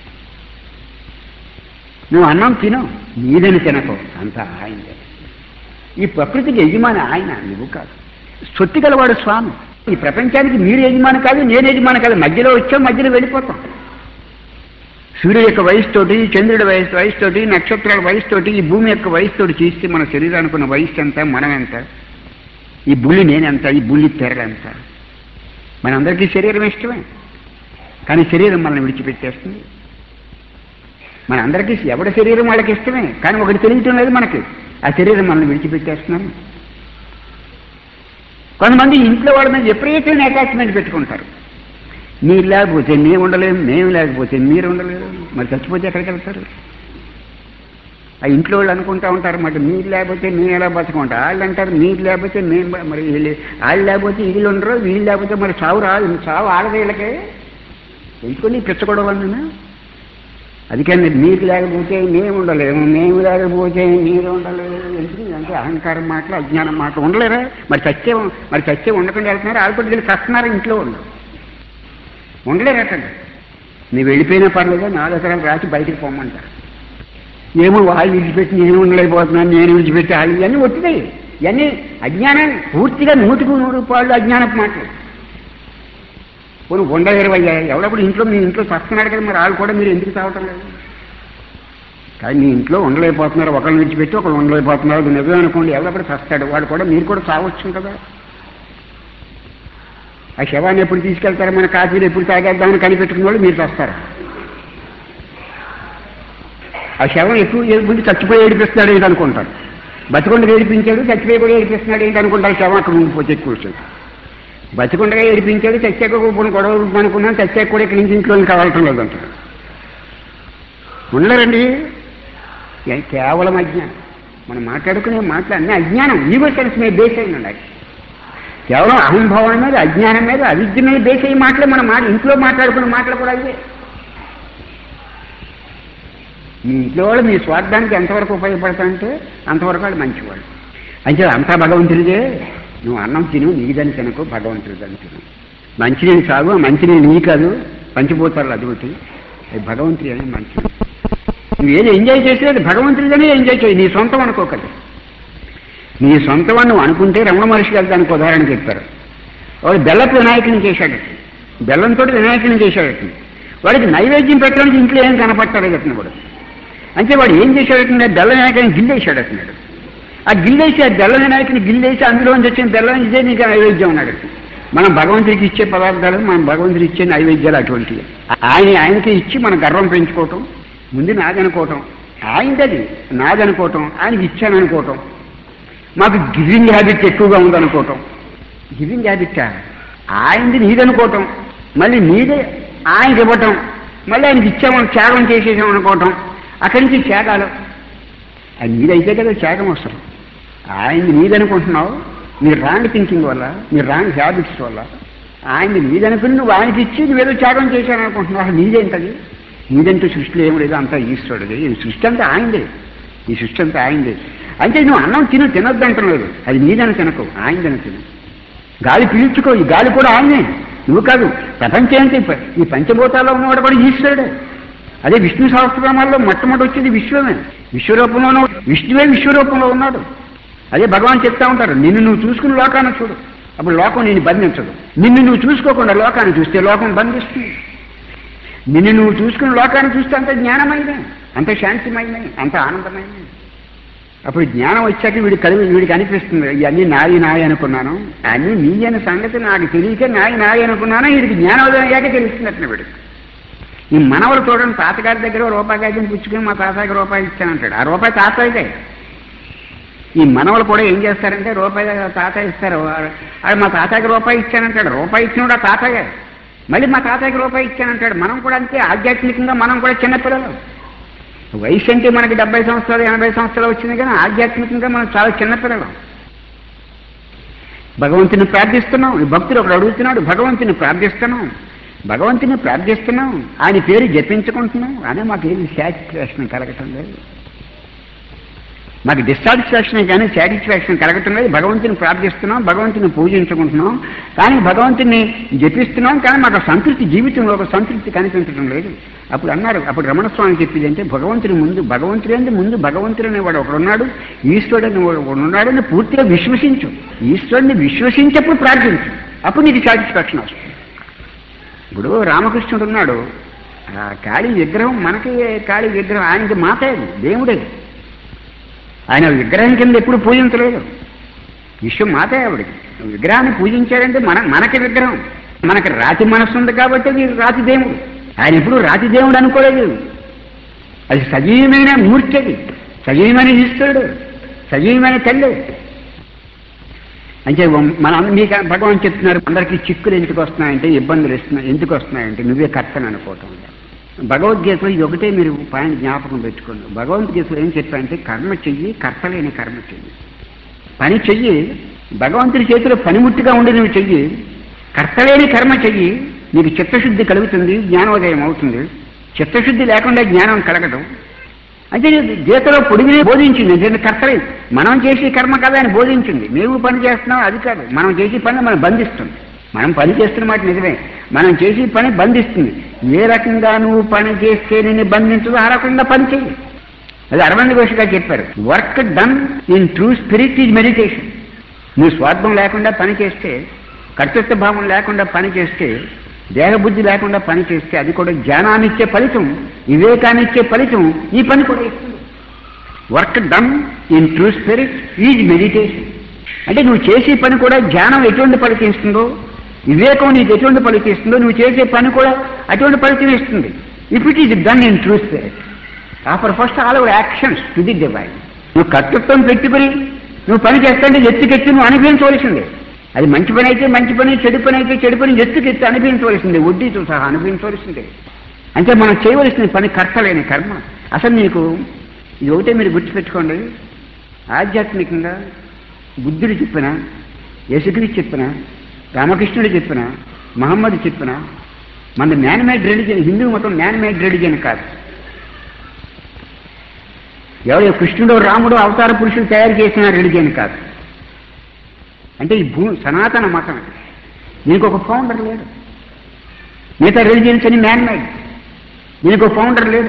నువ్వు అన్నం తిను నీదని తినకో అంతా ఆయనదే ఈ ప్రకృతికి యజమాని ఆయన నువ్వు కాదు సొత్తి గలవాడు స్వామి ఈ ప్రపంచానికి మీరు యజమాని కాదు నేను యజమాని కాదు మధ్యలో వచ్చాం మధ్యలో వెళ్ళిపోతాం సూర్యుడు యొక్క వయసుతోటి చంద్రుడి వయసు వయసుతోటి నక్షత్రాల వయసుతోటి ఈ భూమి యొక్క వయసుతోటి చూస్తే మన శరీరానికి ఉన్న వయసు ఎంత మనం ఎంత ఈ బుల్లి నేనెంత ఈ బుల్లి తెరలంత మనందరికీ శరీరం ఇష్టమే కానీ శరీరం మనల్ని విడిచిపెట్టేస్తుంది మనందరికీ ఎవరి శరీరం వాళ్ళకి ఇష్టమే కానీ ఒకటి తెలియటం లేదు మనకి ఆ శరీరం మనల్ని విడిచిపెట్టేస్తున్నాను కొంతమంది ఇంట్లో వాళ్ళ మీద విపరీతమైన అటాచ్మెంట్ పెట్టుకుంటారు మీరు లేకపోతే మేము ఉండలేము మేము లేకపోతే మీరు ఉండలేరు మరి చచ్చిపోతే ఎక్కడికి వెళ్తారు ఆ ఇంట్లో వాళ్ళు అనుకుంటా ఉంటారు మరి మీరు లేకపోతే మేము ఎలా బతుకుంటా వాళ్ళు అంటారు మీరు లేకపోతే మేము బ- మరి వీళ్ళు వాళ్ళు లేకపోతే వీళ్ళు ఉండరు వీళ్ళు లేకపోతే మరి చావు రా చావు ఆడదు వీళ్ళకే ఎందుకని పిచ్చగొడవన్నా అందుకని మీకు లేకపోతే మేము ఉండలేము మేము లేకపోతే మీరు ఉండలేరు ఎందుకు అంటే అహంకారం మాటలు అజ్ఞానం మాటలు ఉండలేరా మరి చచ్చే మరి చచ్చే ఉండకుండా వెళ్తున్నారు ఆడపడి వెళ్ళి చస్తున్నారు ఇంట్లో ఉండరు ఉండలేరటండి నువ్వు వెళ్ళిపోయినా పర్లేదు నాలుగు ఎకరాలు రాసి బయటికి పొమ్మంటారు ఏమో వాళ్ళు విడిచిపెట్టి నేను ఉండలేకపోతున్నాను నేను విడిచిపెట్టి వాళ్ళు ఇవన్నీ వచ్చినాయి ఇవన్నీ అజ్ఞానం పూర్తిగా నూటికి నూరు రూపాయలు అజ్ఞానపు మాటలు పోనీ ఉండలేరువయ్యా ఎవడప్పుడు ఇంట్లో మీ ఇంట్లో చస్తున్నాడు కదా మరి వాళ్ళు కూడా మీరు ఎందుకు తాగటం లేదు కానీ మీ ఇంట్లో ఉండలేకపోతున్నారు ఒకరిని విడిచిపెట్టి ఒకరు ఉండలేకపోతున్నారు అది నిజమే అనుకోండి ఎవడప్పుడు చస్తాడు వాడు కూడా మీరు కూడా చావచ్చు కదా ఆ శవాన్ని ఎప్పుడు తీసుకెళ్తారు మన కాఫీలు ఎప్పుడు తాగేద్దామని కనిపెట్టుకున్న వాళ్ళు మీరు చస్తారు ఆ శవం ఎక్కువ ముందు చచ్చిపోయి ఏడిపిస్తున్నాడు ఏంటి అనుకుంటారు బతికొండ ఏడిపించాడు చచ్చిపోయి కూడా ఏడిపిస్తున్నాడు ఏంటి అనుకుంటారు శవం అక్కడ ఉండిపోతే ఎక్కువ సేపు బతికుండగా ఏడిపించాడు చచ్చాక ఇప్పుడు గొడవ అనుకున్నాను చచ్చాక కూడా ఇక్కడి నుంచి ఇంట్లో కావాలటం లేదు అంటారు ఉండరండి ఇది కేవలం అజ్ఞానం మనం మాట్లాడుకునే మాటలు అన్నీ అజ్ఞానం ఈగో సెన్స్ మీద బేస్ అయి ఉండాలి కేవలం అహంభావం మీద అజ్ఞానం మీద అవిద్య మీద బేస్ అయ్యి మాటలు మనం మాట ఇంట్లో మాట్లాడుకునే మాటలు కూడా ఇవే మీ ఇంట్లో వాళ్ళు మీ స్వార్థానికి ఎంతవరకు ఉపయోగపడతారంటే అంతవరకు వాళ్ళు మంచివాళ్ళు అంటే అంతా భగవంతుడిదే నువ్వు అన్నం తిను నీదని తినకు భగవంతుడిదని తిను మంచినీళ్ళు సాగు ఆ మంచినీళ్ళు నీ కాదు పంచిపోతారు అదొకటి అది భగవంతుడి అని మంచి నువ్వు ఏది ఎంజాయ్ చేసేది భగవంతుడిగానే ఎంజాయ్ చేయి నీ సొంతం అనుకోకదు నీ సొంతం అని నువ్వు అనుకుంటే రమణ మహర్షి గారు దానికి ఉదాహరణ చెప్పారు వాడు బెల్లపు వినాయకుని చేశాడు బెల్లంతో వినాయకుని చేశాడు వాడికి నైవేద్యం పెట్టడానికి ఇంట్లో ఏం కనపడతాడు అతను వాడు అంటే వాడు ఏం చేశాడటంటే బెల్ల వినాయకుని గిల్లేశాడు అతన్నాడు ఆ గిల్లేసి ఆ బెల్ల వినాయకుని గిల్లేసి అందులోంచి వచ్చిన బెల్లం ఇదే నీకు నైవేద్యం అన్నాడు మనం భగవంతుడికి ఇచ్చే పదార్థాలు మనం భగవంతుడికి ఇచ్చే నైవేద్యాలు అటువంటివి ఆయన ఆయనకి ఇచ్చి మన గర్వం పెంచుకోవటం ముందు నాదనుకోవటం ఆయనది నాదనుకోవటం ఆయనకి ఇచ్చాననుకోవటం మాకు గివింగ్ హ్యాబిట్ ఎక్కువగా ఉందనుకోవటం గివింగ్ హ్యాబిట్టా ఆయనది నీదనుకోవటం మళ్ళీ నీదే ఆయనకి ఇవ్వటం మళ్ళీ ఆయనకి ఇచ్చామని త్యాగం చేసేసాం అనుకోవటం అక్కడి నుంచి త్యాగాలు అది నీదైతే కదా త్యాగం వస్తారు ఆయన్ని నీదనుకుంటున్నావు మీరు రాంగ్ థింకింగ్ వల్ల మీరు రాంగ్ హ్యాబిట్స్ వల్ల ఆయన్ని నీదనుకుని నువ్వు ఆయనకి ఇచ్చి నువ్వేదో త్యాగం చేశాననుకుంటున్నావు అసలు నీదేంటది నీదంటూ సృష్టిలో ఏమి లేదు అంతా ఈశ్వరుడే ఈ సృష్టి అంతా ఆయనదే ఈ సృష్టి అంతా ఆయనదే అంటే నువ్వు అన్నం తిను తినొద్దు అంటున్నాడు అది నీదని తినకు ఆయనదని తిను గాలి పీల్చుకో ఈ గాలి కూడా ఆయనే నువ్వు కాదు ప్రపంచం ఏంటి ఈ పంచభూతాల్లో ఉన్నవాడు కూడా ఈశ్వరుడే అదే విష్ణు సహస్రనామాల్లో మొట్టమొదటి వచ్చేది విశ్వమే విశ్వరూపంలో ఉన్న- విష్ణువే విశ్వరూపంలో ఉన్నాడు అదే భగవాన్ చెప్తా ఉంటారు నిన్ను నువ్వు చూసుకుని లోకాన్ని చూడు అప్పుడు లోకం నేను బంధించదు నిన్ను నువ్వు చూసుకోకుండా లోకాన్ని చూస్తే లోకం బంధిస్తుంది నిన్ను నువ్వు చూసుకుని లోకాన్ని చూస్తే అంత జ్ఞానమైనే అంత శాంతిమైనే అంత ఆనందమైనే అప్పుడు జ్ఞానం వచ్చాక వీడి కలివి వీడికి అనిపిస్తుంది ఇవన్నీ నాయి నాయి అనుకున్నాను అన్నీ నీ అనే సంగతి నాకు తెలియక నాయి నాయి అనుకున్నాను వీడికి జ్ఞానోదయం అయ్యాక తెలుస్తున్నట్టు వీడు ఈ మనవలు చూడండి తాతగారి దగ్గర ఓ రూపాయి కాగితం పుచ్చుకుని మా తాతయ్యకి రూపాయి ఇచ్చానంటాడు ఆ రూపాయి తాతయ్యదే ఈ మనవలు కూడా ఏం చేస్తారంటే రూపాయి తాతయ్య ఇస్తారు అది మా తాతయ్యకి రూపాయి ఇచ్చానంటాడు రూపాయి ఇచ్చినోడు ఆ తాతయ్య మళ్ళీ మా తాతయ్యకి రూపాయి ఇచ్చానంటాడు మనం కూడా అంతే ఆధ్యాత్మికంగా మనం కూడా చిన్నపిల్లలు వయసు అంటే మనకి డెబ్బై సంవత్సరాలు ఎనభై సంవత్సరాలు వచ్చింది కానీ ఆధ్యాత్మికంగా మనం చాలా చిన్నపిల్లలు భగవంతుని ప్రార్థిస్తున్నాం ఈ భక్తుడు ఒకడు అడుగుతున్నాడు భగవంతుని ప్రార్థిస్తున్నాం భగవంతుని ప్రార్థిస్తున్నాం ఆయన పేరు జపించుకుంటున్నాం అని మాకు ఏది సాటిస్ఫాక్షన్ కలగటం లేదు మాకు డిస్సాటిస్ఫాక్షన్ కానీ సాటిస్ఫాక్షన్ కలగటం లేదు భగవంతుని ప్రార్థిస్తున్నాం భగవంతుని పూజించుకుంటున్నాం కానీ భగవంతుని జపిస్తున్నాం కానీ మాకు సంతృప్తి జీవితంలో ఒక సంతృప్తి కనిపించడం లేదు అప్పుడు అన్నారు అప్పుడు రమణ స్వామి చెప్పింది అంటే భగవంతుని ముందు భగవంతుడు అంటే ముందు భగవంతుడు అనేవాడు ఒకడు ఉన్నాడు ఈశ్వరుడు అనేవాడు ఒకడు ఉన్నాడని పూర్తిగా విశ్వసించు ఈశ్వరుని విశ్వసించప్పుడు ప్రార్థించు అప్పుడు నీకు సాటిస్ఫాక్షన్ వస్తుంది ఇప్పుడు రామకృష్ణుడు ఉన్నాడు ఆ కాళీ విగ్రహం మనకి కాళీ విగ్రహం ఆయనకి మాతే దేవుడే ఆయన విగ్రహం కింద ఎప్పుడు పూజించలేదు విశ్వం మాతే ఆవిడకి విగ్రహాన్ని పూజించాడంటే మన మనకి విగ్రహం మనకి రాతి మనస్సు ఉంది కాబట్టి అది రాతి దేవుడు ఆయన ఎప్పుడు రాతి దేవుడు అనుకోలేదు అది సజీవమైన మూర్తి అది సజీవమైన ఈశ్వరుడు సజీవమైన తల్లి అంటే మన మీకు భగవాన్ చెప్తున్నారు అందరికీ చిక్కులు ఎందుకు వస్తున్నాయంటే ఇబ్బందులు ఇస్తున్నాయి ఎందుకు వస్తున్నాయంటే నువ్వే కర్తను అనుకోవటం భగవద్గీతలో ఇది ఒకటే మీరు పాయింట్ జ్ఞాపకం పెట్టుకోండి భగవద్గీతలో ఏం చెప్పారంటే కర్మ చెయ్యి కర్తలేని కర్మ చెయ్యి పని చెయ్యి భగవంతుడి చేతిలో పనిముట్టుగా ఉండి నువ్వు చెయ్యి కర్తలేని కర్మ చెయ్యి నీకు చిత్తశుద్ధి కలుగుతుంది జ్ఞానోదయం అవుతుంది చిత్తశుద్ధి లేకుండా జ్ఞానం కలగడం అంటే గీతలో పొడిగినే బోధించింది ఎందుకంటే కర్తలే మనం చేసే కర్మ కదా అని బోధించింది మేము పని చేస్తున్నాం అది కాదు మనం చేసే పని మనం బంధిస్తుంది మనం పని చేస్తున్న మాట నిజమే మనం చేసే పని బంధిస్తుంది ఏ రకంగా నువ్వు పని చేస్తే నిన్ను బంధించదో ఆ రకంగా పని చెయ్యి అది అరవింద్ ఘోష్ గారు చెప్పారు work done in true spirit is meditation నువ్వు స్వార్థం లేకుండా పని చేస్తే కర్తృత్వ భావం లేకుండా పని చేస్తే దేహబుద్ధి లేకుండా పని చేస్తే అది కూడా జ్ఞానాన్నిచ్చే ఫలితం వివేకాన్నిచ్చే ఫలితం ఈ పని కూడా ఇస్తుంది work done in true spirit is meditation అంటే నువ్వు చేసే పని కూడా జ్ఞానం ఎటువంటి ఫలితం ఇస్తుందో వివేకం నీకు ఎటువంటి ఫలితం ఇస్తుందో నువ్వు చేసే పని కూడా అటువంటి ఫలితం ఇస్తుంది if it is done in true spirit offer first all our actions to the divine నువ్వు కర్తృత్వం పెట్టుకుని నువ్వు పని చేస్తుంటే ఎత్తుకెత్తి నువ్వు అనుభవించవలసిందే అది మంచి పని అయితే మంచి పని చెడు పని అయితే చెడు పని ఎత్తుకి ఎత్తి అనిపించవలసిందే వడ్డీతో సహా అనిపించవలసిందే అంటే మనం చేయవలసిన పని కర్తలేని కర్మ అసలు నీకు ఇది ఒకటే మీరు గుర్తుపెట్టుకోండి ఆధ్యాత్మికంగా బుద్ధుడు చెప్పిన యేసుక్రీస్తు చెప్పిన రామకృష్ణుడు చెప్పిన మహమ్మద్ చెప్పిన మన మ్యాన్ మేడ్ రిలీజన్ హిందూ మతం మ్యాన్ మేడ్ రిలీజన్ కాదు ఎవరో కృష్ణుడు రాముడు అవతార పురుషులు తయారు చేసిన రిలీజన్ కాదు అంటే ఈ భూ సనాతన మతం దీనికి ఒక ఫౌండర్ లేడు మిగతా రిలీజియన్స్ అని మ్యాన్ మేడ్ దీనికి ఒక ఫౌండర్ లేడు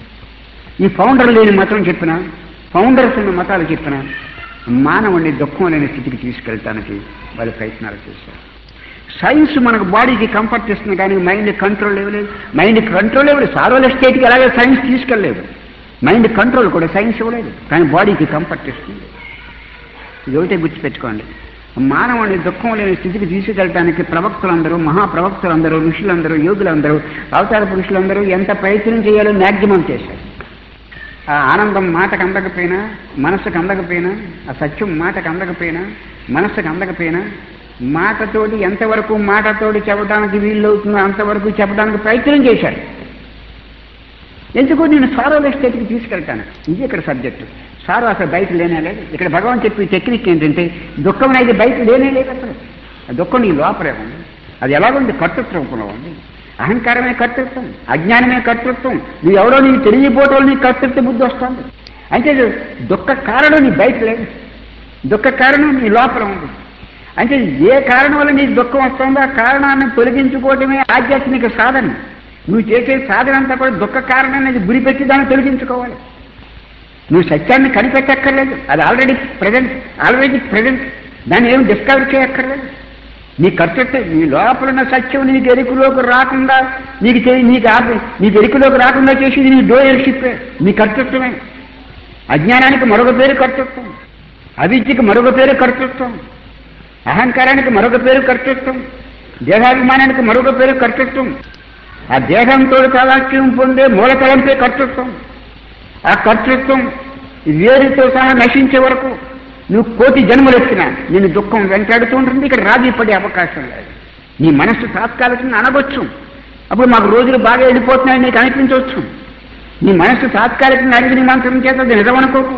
ఈ ఫౌండర్ లేని మతం చెప్పిన ఫౌండర్స్ ఉన్న మతాలు చెప్పిన మానవుడిని దుఃఖం లేని స్థితికి తీసుకెళ్ళటానికి వాళ్ళు ప్రయత్నాలు చేశారు సైన్స్ మనకు బాడీకి కంఫర్ట్ ఇస్తుంది కానీ మైండ్ కంట్రోల్ ఇవ్వలేదు మైండ్ కంట్రోల్ ఇవ్వలేదు సారోల స్టేట్కి అలాగే సైన్స్ తీసుకెళ్ళలేదు మైండ్ కంట్రోల్ కూడా సైన్స్ ఇవ్వలేదు కానీ బాడీకి కంఫర్ట్ ఇస్తుంది ఇది ఒకటే గుర్తుపెట్టుకోండి మానవుని దుఃఖం లేని స్థితికి తీసుకెళ్ళడానికి ప్రవక్తలందరూ మహాప్రవక్తలందరూ ఋషులందరూ యోగులందరూ అవతార పురుషులందరూ ఎంత ప్రయత్నం చేయాలో మ్యాక్సిమం చేశారు ఆ ఆనందం మాటకు అందకపోయినా మనసుకు అందకపోయినా ఆ సత్యం మాటకు అందకపోయినా మనసుకు అందకపోయినా మాటతోటి ఎంతవరకు మాటతోటి చెప్పడానికి వీళ్ళవుతుందో అంతవరకు చెప్పడానికి ప్రయత్నం చేశారు ఎందుకు నేను సారోల స్టేట్కి తీసుకెళ్తాను ఇది ఇక్కడ సబ్జెక్టు సారు అసలు బయట లేనే లేదు ఇక్కడ భగవాన్ చెప్పి టెక్నిక్ ఏంటంటే దుఃఖం అనేది బయట లేనే లేదు అసలు ఆ దుఃఖం నీ లోపలే ఉంది అది ఎలాగుంది కర్తృత్వ రూపంలో ఉంది అహంకారమే కర్తృత్వం అజ్ఞానమే కర్తృత్వం నువ్వు ఎవరో నీకు తెలియపోవటం నీకు కర్తృత్వ బుద్ధి వస్తుంది అంటే దుఃఖ కారణం నీ బయట లేదు దుఃఖ కారణం నీ లోపల ఉంది అంటే ఏ కారణం వల్ల నీకు దుఃఖం వస్తుందో ఆ కారణాన్ని తొలగించుకోవటమే ఆధ్యాత్మిక సాధన నువ్వు చేసే సాధన అంతా కూడా దుఃఖ కారణాన్ని గురిపెట్టి దాన్ని తొలగించుకోవాలి నువ్వు సత్యాన్ని కనిపెట్టక్కర్లేదు అది ఆల్రెడీ ప్రజెంట్ ఆల్రెడీ ప్రజెంట్ దాన్ని ఏం డిస్కవర్ చేయక్కర్లేదు నీ కర్తృత్వం నీ లోపల ఉన్న సత్యం నీకు ఎరుకులోకి రాకుండా నీకు చే- నీకు ఆపి నీకు ఎరుకులోకి రాకుండా చేసేది నీ డోయర్షిప్ నీ కర్తృత్వమే అజ్ఞానానికి మరొక పేరు కర్తృత్వం అవిద్యకి మరొక పేరు కర్తృత్వం అహంకారానికి మరొక పేరు కర్తృత్వం దేహాభిమానానికి మరొక పేరు కర్తృత్వం ఆ దేహంతో కాలాక్ష్యం పొందే మూలతలంపే కర్తృత్వం ఆ కర్తృత్వం వేరుతో సహా నశించే వరకు నువ్వు కోటి జన్మలు వచ్చినా నేను దుఃఖం వెంటాడుతూ ఉంటుంది ఇక్కడ రాజీ పడే అవకాశం లేదు నీ మనస్సు తాత్కాలికంగా అనగొచ్చు అప్పుడు మాకు రోజులు బాగా వెళ్ళిపోతున్నాయని నీకు అనిపించవచ్చు నీ మనస్సు తాత్కాలికంగా అడిగిన మంత్రం చేత అది నిజమనుకోకు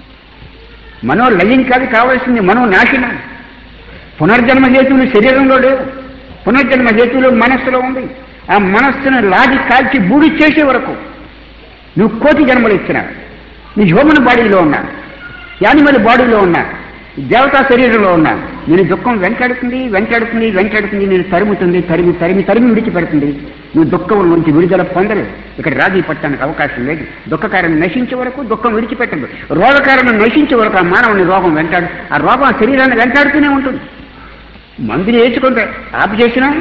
మనో లయం కాదు కావాల్సింది మనో నాశనం పునర్జన్మ హేతువులు శరీరంలో లేవు పునర్జన్మ హేతువులు మనస్సులో ఉంది ఆ మనస్సును లాగి కాల్చి బూడి చేసే వరకు నువ్వు కోటి జన్మలు ఇచ్చినా నీ హ్యూమన్ బాడీలో ఉన్నా యానిమల్ బాడీలో ఉన్నా దేవతా శరీరంలో ఉన్నా నేను దుఃఖం వెంటాడుతుంది వెంటాడుతుంది వెంటాడుతుంది నేను తరుముతుంది తరిమి తరిమి తరిమి విడిచిపెడుతుంది నువ్వు దుఃఖం నుంచి విడుదల పొందలేదు ఇక్కడ రాజీ పట్టడానికి అవకాశం లేదు దుఃఖకారం నశించే వరకు దుఃఖం విడిచిపెట్టదు రోగకారణం నశించే వరకు ఆ మానవుని రోగం వెంటాడు ఆ రోగం ఆ శరీరాన్ని వెంటాడుతూనే ఉంటుంది మందుని వేసుకుంటే ఆపు చేసినా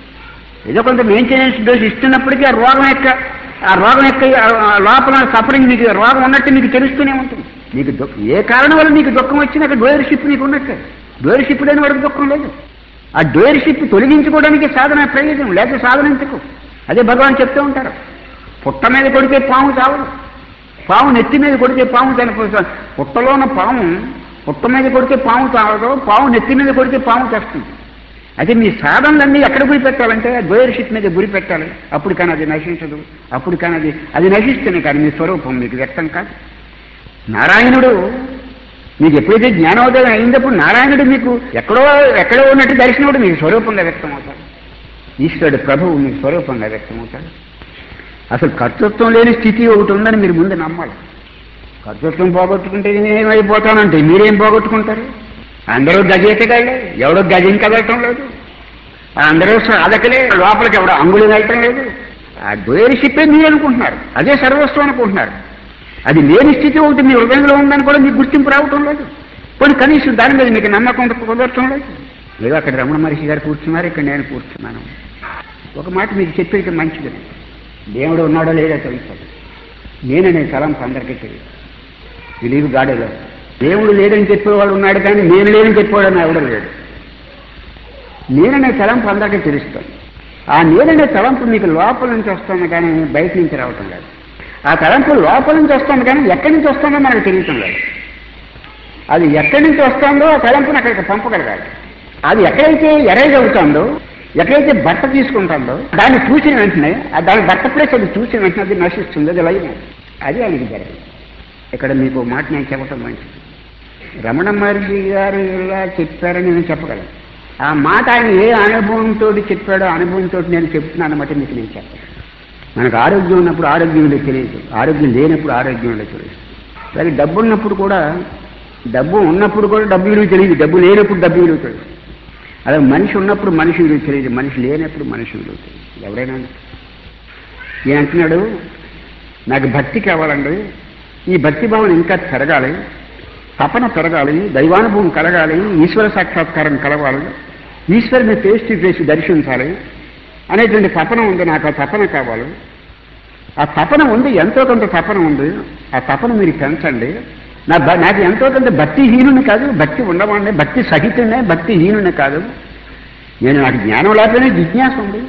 ఏదో కొంత మెయింటెనెన్స్ డోస్ ఇస్తున్నప్పటికీ ఆ రోగం యొక్క ఆ రోగం యొక్క ఆ లోపల సఫరింగ్ మీకు రోగం ఉన్నట్టు మీకు తెలుస్తూనే ఉంటుంది నీకు దుఃఖం ఏ కారణం వల్ల నీకు దుఃఖం వచ్చినా అక్కడ డోయర్షిప్ నీకు ఉన్నట్టే డోయర్షిప్ లేని వాడికి దుఃఖం లేదు ఆ డోయర్షిప్ తొలగించుకోవడానికి సాధన ప్రయోజనం లేకపోతే సాధన ఎందుకు అదే భగవాన్ చెప్తూ ఉంటారు పుట్ట మీద కొడితే పాము చావదు పాము నెత్తి మీద కొడితే పాము చనిపోతుంది పుట్టలో ఉన్న పాము పుట్ట మీద కొడితే పాము చావదు పాము నెత్తి మీద కొడితే పాము చేస్తుంది అయితే మీ సాధనలన్నీ ఎక్కడ గురి పెట్టాలంటే ద్వయర్షిప్ మీద గురి పెట్టాలి అప్పుడు కానీ అది నశించదు అప్పుడు కానీ అది అది నశిస్తేనే కానీ మీ స్వరూపం మీకు వ్యక్తం కాదు నారాయణుడు మీకు ఎప్పుడైతే జ్ఞానోదయం అయినప్పుడు నారాయణుడు మీకు ఎక్కడో ఎక్కడో ఉన్నట్టు దర్శనముడు మీకు స్వరూపంగా వ్యక్తం అవుతాడు ఈశ్వరుడు ప్రభువు మీకు స్వరూపంగా వ్యక్తం అవుతాడు అసలు కర్తృత్వం లేని స్థితి ఒకటి ఉందని మీరు ముందు నమ్మాలి కర్తృత్వం పోగొట్టుకుంటే నేనేమైపోతానంటే మీరేం పోగొట్టుకుంటారు అందరూ గజేతగాళ్ళే ఎవడో గజం కదలటం లేదు అందరూ సాధకులే లోపలికి ఎవడో అంగుళం వెళ్ళటం లేదు ఆ డోయర్షిప్పే మీరు అనుకుంటున్నారు అదే సర్వస్వం అనుకుంటున్నారు అది లేని స్థితి ఒకటి మీ హృదయంలో ఉందని కూడా మీకు గుర్తింపు రావటం లేదు కొన్ని కనీసం దాని మీద మీకు నమ్మకం కుదరటం లేదు ఏదో అక్కడ రమణ మహర్షి గారు కూర్చున్నారు ఇక్కడ నేను కూర్చున్నాను ఒక మాట మీకు చెప్పేది మంచిది దేవుడు ఉన్నాడో లేదో తెలుస్తుంది నేననే తలంపు అందరికీ తెలియదు తెలియదు గాడిలో దేవుడు లేదని చెప్పేవాడు ఉన్నాడు కానీ నేను లేదని చెప్పేవాడు ఎవడో లేడు నేననే తలంపు అందరికీ తెలుస్తుంది ఆ నేననే తలంపు మీకు లోపల నుంచి వస్తుంది కానీ బయట నుంచి రావటం లేదు ఆ తలంపు లోపల నుంచి వస్తుంది కానీ ఎక్కడి నుంచి వస్తుందో మనకు తెలియటం లేదు అది ఎక్కడి నుంచి వస్తుందో ఆ తలంపుని అక్కడికి పంపగలగాలి అది ఎక్కడైతే ఎరైజ్ అవుతుందో ఎక్కడైతే బట్ట తీసుకుంటుందో దాన్ని చూసిన వెంటనే ఆ దాని బట్ట ప్లేస్ అది చూసిన వెంటనే అది నశిస్తుంది అది లయం అది ఆయనకి జరిగింది ఇక్కడ మీకు మాట నేను చెప్పటం మంచిది రమణ మహర్షి గారు ఇలా చెప్పారని నేను చెప్పగలను ఆ మాట ఆయన ఏ అనుభవంతో చెప్పాడో ఆ అనుభవంతో నేను చెప్తున్నాను అన్నమాట మీకు నేను చెప్పను మనకు ఆరోగ్యం ఉన్నప్పుడు ఆరోగ్యం లేదు తెలియదు ఆరోగ్యం లేనప్పుడు ఆరోగ్యం లేదు తెలియదు అలాగే డబ్బు ఉన్నప్పుడు కూడా డబ్బు ఉన్నప్పుడు కూడా డబ్బు విలువ తెలియదు డబ్బు లేనప్పుడు డబ్బు విలువ తెలియదు అలాగే మనిషి ఉన్నప్పుడు మనిషి విలువ తెలియదు మనిషి లేనప్పుడు మనిషి విలువ తెలియదు ఎవరైనా ఈయన అంటున్నాడు నాకు భక్తి కావాలండి ఈ భక్తి భావన ఇంకా పెరగాలి తపన పెరగాలి దైవానుభవం కలగాలి ఈశ్వర సాక్షాత్కారం కలగాలి ఈశ్వరుని ఫేస్ టు ఫేస్ దర్శించాలి అనేటువంటి తపన ఉంది నాకు ఆ తపన కావాలి ఆ తపన ఉంది ఎంతో కొంత తపన ఉంది ఆ తపన మీరు పెంచండి నా బ- నాకు ఎంతో కొంత భక్తిహీనుని కాదు భక్తి ఉండమండి భక్తి సహితునే భక్తిహీనుని కాదు నేను నాకు జ్ఞానం లేకపోయినా జిజ్ఞాస ఉంది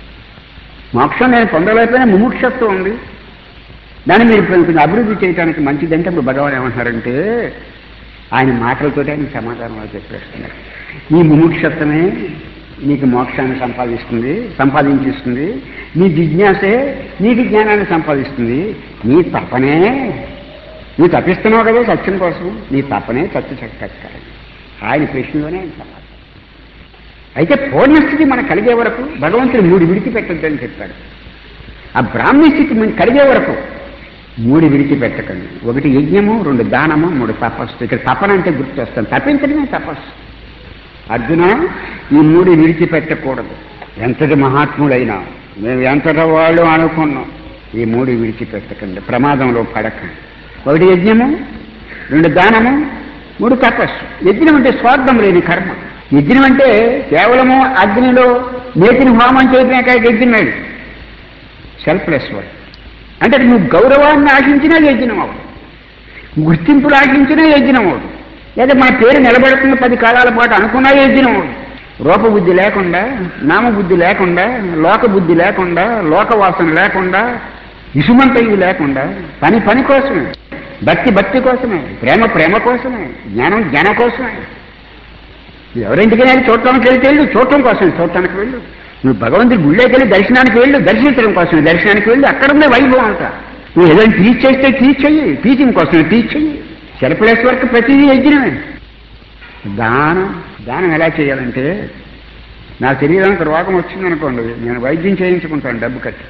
మోక్షం నేను పొందలేకపోయినా ముముక్షత్వం ఉంది దాన్ని మీరు కొంచెం అభివృద్ధి చేయడానికి మంచిదంటే ఇప్పుడు భగవాన్ ఏమంటున్నారంటే ఆయన మాటలతోటి ఆయన సమాధానంలో చెప్పేస్తున్నారు నీ ముముక్షత్వమే నీకు మోక్షాన్ని సంపాదిస్తుంది సంపాదించిస్తుంది నీ జిజ్ఞాసే నీకు జ్ఞానాన్ని సంపాదిస్తుంది నీ తపనే నువ్వు తప్పిస్తున్నావు కదా సత్యం కోసం నీ తపనే సత్య సత్కారం ఆయన ప్రశ్నలోనే ఆయన సమాధానం అయితే పూర్ణస్థితి మనకు కలిగే వరకు భగవంతుడు మూడు విడిచిపెట్టద్దని చెప్పాడు ఆ బ్రాహ్మీ స్థితి మనకు కలిగే వరకు మూడు విడిచిపెట్టకండి ఒకటి యజ్ఞము రెండు దానము మూడు తపస్సు ఇక్కడ తపన అంటే గుర్తు వస్తాను తప్పించడమే తపస్సు అర్జున ఈ మూడు విడిచిపెట్టకూడదు ఎంతటి మహాత్ముడైనా మేము ఎంతటి వాళ్ళు అనుకున్నాం ఈ మూడు విడిచిపెట్టకండి ప్రమాదంలో పడకండి ఒకటి యజ్ఞము రెండు దానము మూడు తపస్సు యజ్ఞం అంటే స్వార్థం లేని కర్మ యజ్ఞం అంటే కేవలము అగ్నిలో నేతిని హోమం చేయడమే కాక యజ్ఞం లేదు సెల్ఫ్లెస్ వర్డ్ అంటే నువ్వు గౌరవాన్ని ఆశించినా యజ్ఞం అవ్వదు గుర్తింపులు ఆశించినా యజ్ఞం అవ్వదు లేదా మన పేరు నిలబెడుతున్న పది కాలాల పాటు అనుకున్నా యజ్ఞం అవ్వదు రూపబుద్ధి లేకుండా నామబుద్ధి లేకుండా లోక బుద్ధి లేకుండా లోకవాసన లేకుండా ఇసుమంత ఇవి లేకుండా పని పని కోసమే భక్తి భక్తి కోసమే ప్రేమ ప్రేమ కోసమే జ్ఞానం జ్ఞానం కోసమే ఎవరింటికి వెళ్ళి చూడటానికి వెళ్తే వెళ్ళు చూడటం కోసం చూడటానికి వెళ్ళు నువ్వు భగవంతుడి గుళ్ళోకి వెళ్ళి దర్శనానికి వెళ్ళు దర్శించడం కోసం దర్శనానికి వెళ్ళి అక్కడ ఉండే వైభవం అంతా నువ్వు ఏదైనా టీచ్ చేస్తే టీచ్ చెయ్యి టీచింగ్ కోసం టీచ్ చెయ్యి సెల్ఫ్లెస్ వర్క్ ప్రతిదీ యజ్ఞమే దానం దానం ఎలా చేయాలంటే నా శరీరానికి రోగం వచ్చిందనుకోండి నేను వైద్యం చేయించుకుంటాను డబ్బు కట్టి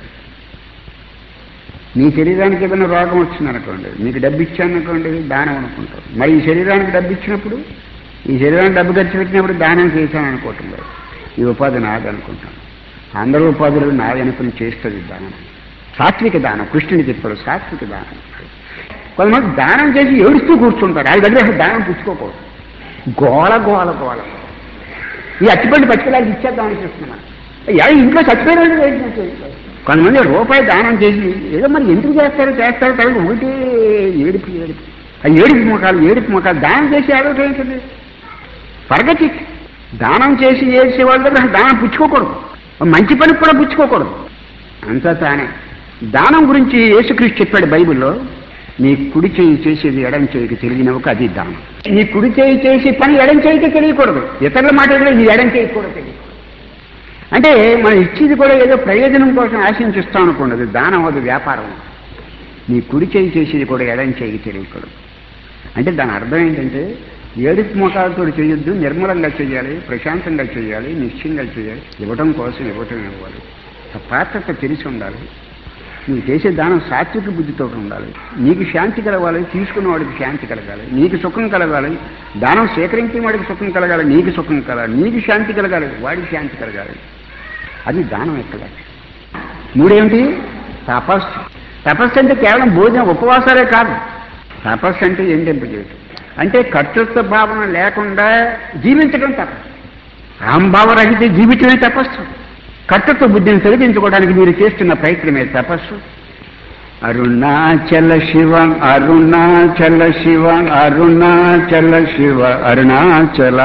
నీ శరీరానికి ఏదైనా రోగం వచ్చిందనుకోండి నీకు డబ్బు ఇచ్చాననుకోండి దానం అనుకుంటాం మరి ఈ శరీరానికి డబ్బు ఇచ్చినప్పుడు ఈ శరీరానికి డబ్బు ఖర్చు పెట్టినప్పుడు దానం చేశాను అనుకోవటం లేదు ఈ ఉపాధి నాది అనుకుంటాను అందరూ ఉపాధులు నాది అనుకుని చేస్తుంది దానం సాత్విక దానం కృష్ణుని చెప్పాడు సాత్విక దానం కొంతమంది దానం చేసి ఏడుస్తూ కూర్చుంటారు ఆయన దగ్గర అసలు దానం పుచ్చుకోకూడదు గోల గోల గోల ఈ అట్టిపండి పట్టుకెళ్ళాలి ఇచ్చేద్దాం అనిపిస్తున్నాను యా ఇంట్లో చచ్చిపోయిన వాళ్ళు ఏం చేయాలి? కొంతమంది రూపాయి దానం చేసి ఏదో మరి ఎందుకు చేస్తారో చేస్తారో తర్వాత ఒకటి ఏడుపు ఏడుపు ఆ ఏడుపు ముఖాలు ఏడుపు ముఖాలు దానం చేసి ఏడవటం ఏంటండి ఫర్గట్ ఇట్ దానం చేసి చేసే వాళ్ళ దగ్గర అసలు దానం పుచ్చుకోకూడదు మంచి పనికి కూడా పుచ్చుకోకూడదు అంతా తానే దానం గురించి యేసుక్రీస్తు చెప్పాడు బైబిల్లో నీ కుడి చేయి చేసేది ఎడం చేయికి తెలియనివ్వక అది దానం నీ కుడి చేయి చేసి పని ఎడం చేయికి తెలియకూడదు ఇతరుల మాట కూడా నీ ఎడం చేయి కూడా తెలియకూడదు అంటే మనం ఇచ్చేది కూడా ఏదో ప్రయోజనం కోసం ఆశించిస్తాం అనుకోండి అది దానం అది వ్యాపారం నీ కుడి చేయి చేసేది కూడా ఎడం చేయికి తెలియకూడదు అంటే దాని అర్థం ఏంటంటే ఏడుపు ముఖాలతో చేయొద్దు నిర్మలంగా చేయాలి ప్రశాంతంగా చేయాలి నిశ్చయంగా చేయాలి ఇవ్వటం కోసం ఇవ్వటం ఇవ్వాలి ఆ పాత్రత తెలిసి ఉండాలి నువ్వు చేసే దానం సాత్విక బుద్ధితో ఉండాలి నీకు శాంతి కలగాలి తీసుకున్న వాడికి శాంతి కలగాలి నీకు సుఖం కలగాలి దానం సేకరించిన వాడికి సుఖం కలగాలి నీకు సుఖం కలగాలి నీకు శాంతి కలగాలి వాడికి శాంతి కలగాలి అది దానం ఎక్కడ మూడేమిటి తపస్సు తపస్సు అంటే కేవలం భోజనం ఉపవాసాలే కాదు తపస్సు అంటే ఏం చేయటం అంటే కర్తృత్వ భావన లేకుండా జీవించడం తపస్సు అహంభావరహిత జీవితమే తపస్సు కర్తృత్వ బుద్ధిని తొలగించుకోవడానికి మీరు చేస్తున్న ప్రయత్నమే తపస్సు అరుణాచల శివ అరుణాచల శివ అరుణాచల శివ అరుణాచల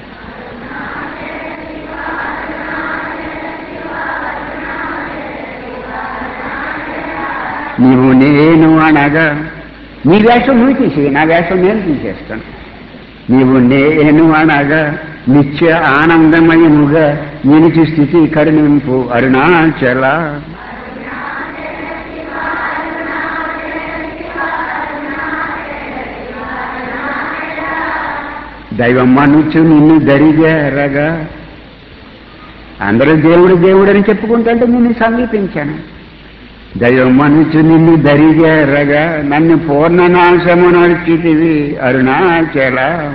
నీవు నేను అనగా నీ వేషం నువ్వు తీసేయి నా వేషం నేను తీసేస్తాను నీవు నేను అనగా నిత్య ఆనందమయముగా నిలిచి స్థితి కరుణింపు అరుణాచల దైవం మనుచు నిన్ను దరిజారగా అందరూ దేవుడు దేవుడు అని చెప్పుకుంటుంటే నిన్ను సమీపించాను దైవం మనుచు నిన్ను దరిజారగా నన్ను పూర్ణనాశము నడిచితివి అరుణాచల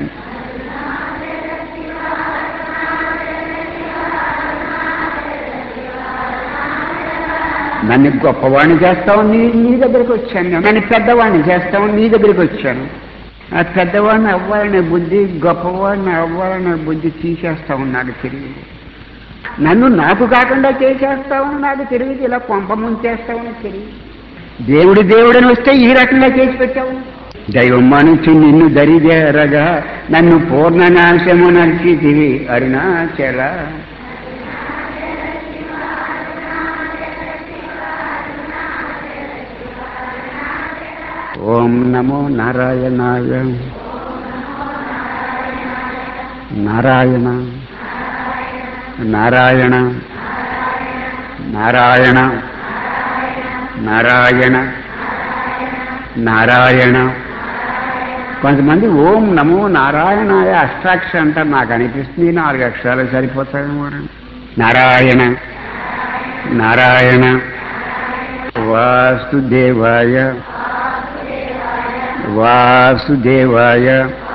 నన్ను గొప్పవాణ్ణి చేస్తావు నీ నీ దగ్గరికి వచ్చాను నన్ను పెద్దవాణ్ణి చేస్తావు నీ దగ్గరికి వచ్చాను ఆ పెద్దవాడిని అవ్వాలనే బుద్ధి గొప్పవాడిని అవ్వాలనే బుద్ధి తీసేస్తావు నాకు తెలియదు నన్ను నాకు కాకుండా చేసేస్తావని నాకు తెలియదు ఇలా కొంప ముంచేస్తావని తెలియదు దేవుడు దేవుడని వస్తే ఈ రకంగా చేసి పెట్టావు దైవం మనుషు నిన్ను దరిజేరగా నన్ను పూర్ణనాశము నడిచితివి అరుణాచల ఓం నమో నారాయణాయ నారాయణ నారాయణ నారాయణ నారాయణ నారాయణ కొంతమంది ఓం నమో నారాయణాయ అష్టాక్ష అంటారు నాకు అనిపిస్తుంది నాలుగు అక్షరాలు సరిపోతాయేమో నారాయణ నారాయణ వాసుదేవాయ వాసుదేవాయ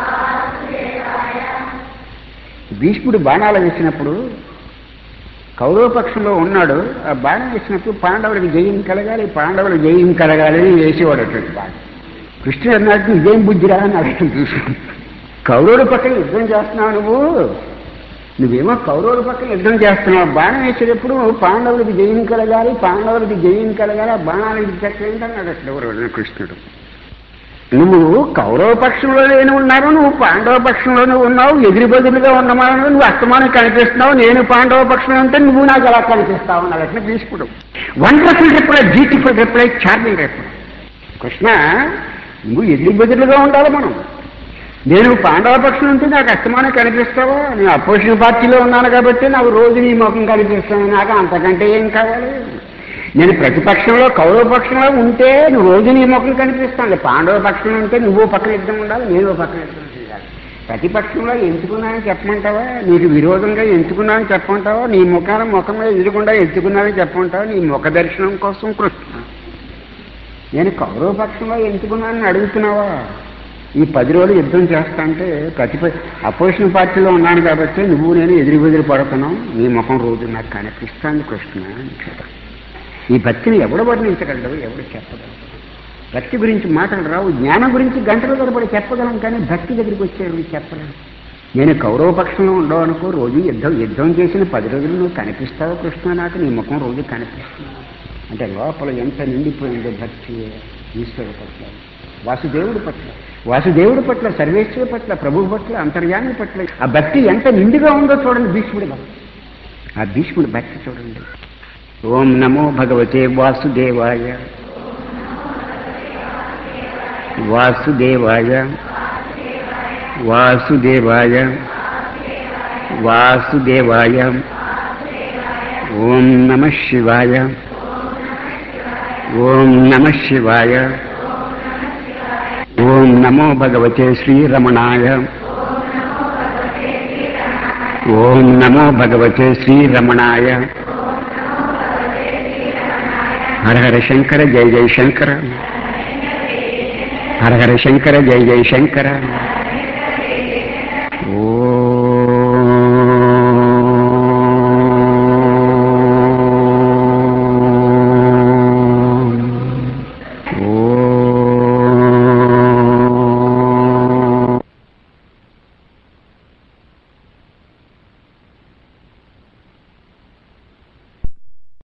భీష్ముడు బాణాలు వేసినప్పుడు కౌరవపక్షంలో ఉన్నాడు ఆ బాణం వేసినప్పుడు పాండవులకు జయం కలగాలి పాండవులకు జయం కలగాలి అని వేసేవాడు అటువంటి బాణం కృష్ణుడు అన్నట్టు ఇదేం బుద్ధిరా అని అర్థం చూసి కౌరవుల పక్కన యుద్ధం చేస్తున్నావు నువ్వు నువ్వేమో కౌరవుల పక్కన యుద్ధం చేస్తున్నావు బాణం వేసేటప్పుడు పాండవులకు జయం కలగాలి పాండవులకు జయం కలగాలి ఆ బాణాలకు చెట్లేంటన్నాడు అట్లా ఎవరు కృష్ణుడు నువ్వు కౌరవ పక్షంలో నేను ఉన్నాను నువ్వు పాండవ పక్షంలోనే ఉన్నావు ఎదురు బదులుగా ఉన్నమాను నువ్వు అస్తమానం కనిపిస్తున్నావు నేను పాండవ పక్షంలో ఉంటే నువ్వు నాకు ఎలా కనిపిస్తావు అన్నాడు అట్లా భీష్ముడు wonderful reply beautiful reply charming reply Krishna నువ్వు ఎదురు బదులుగా ఉండాలి మనం నేను పాండవ పక్షం ఉంటే నాకు అస్తమానం కనిపిస్తావా నేను అపోజిషన్ పార్టీలో ఉన్నాను కాబట్టి నాకు రోజు నీ ముఖం కనిపిస్తాను నాకు అంతకంటే ఏం కావాలి నేను ప్రతిపక్షంలో కౌరవ పక్షంలో ఉంటే నువ్వు రోజు నీ ముఖం కనిపిస్తాను పాండవ పక్షంలో ఉంటే నువ్వు పక్కన యుద్ధం ఉండాలి నేను పక్కన యుద్ధం చేయాలి ప్రతిపక్షంలో ఎంచుకున్నానని చెప్పమంటావా నీకు విరోధంగా ఎంచుకున్నానని చెప్పమంటావా నీ ముఖాన ముఖం మీద ఎదురుకుండా ఎంచుకున్నానని చెప్పమంటావా నీ ముఖ దర్శనం కోసం కృష్ణ నేను కౌరవ పక్షంలో ఎంచుకున్నానని అడుగుతున్నావా ఈ పది రోజులు యుద్ధం చేస్తా అంటే ప్రతిప అపోజిషన్ పార్టీలో ఉన్నాను కాబట్టి నువ్వు నేను ఎదురు బెదిరి పడుతున్నావు నీ ముఖం రోజు నాకు కనిపిస్తాను కృష్ణ అని చెప్పాను ఈ భక్తిని ఎవడు వర్ణించగలడు ఎవడు చెప్పగలడు భక్తి గురించి మాటలు రావు జ్ఞానం గురించి గంటల తరబడి చెప్పగలం కానీ భక్తి దగ్గరికి వచ్చేవి చెప్పలేము నేను కౌరవ పక్షంలో ఉండవు అనుకో రోజు యుద్ధం యుద్ధం చేసిన పది రోజులు నువ్వు కనిపిస్తావు కృష్ణ నాకు నీ ముఖం రోజు కనిపిస్తుంది అంటే లోపల ఎంత నిండిపోయిందో భక్తి ఈశ్వరుడు పట్ల వాసుదేవుడి పట్ల వాసుదేవుడి పట్ల సర్వేశ్వరుడి పట్ల ప్రభువు పట్ల అంతర్యామి పట్ల ఆ భక్తి ఎంత నిండుగా ఉందో చూడండి భీష్ముడి భక్తి ఆ భీష్ముడి భక్తి చూడండి ఓం నమో భగవతే వాసుదేవాయ వాసుదేవాయ వాసుదేవాయ వాసుదేవాయ ఓం నమ శివాయ ఓం నమ శివాయ ఓం నమో భగవతే శ్రీరమణాయ ఓం నమో భగవతే శ్రీరమణాయ హర హర శంకర జయ జయ శంకర హర హర శంకర జయ జయ శంకర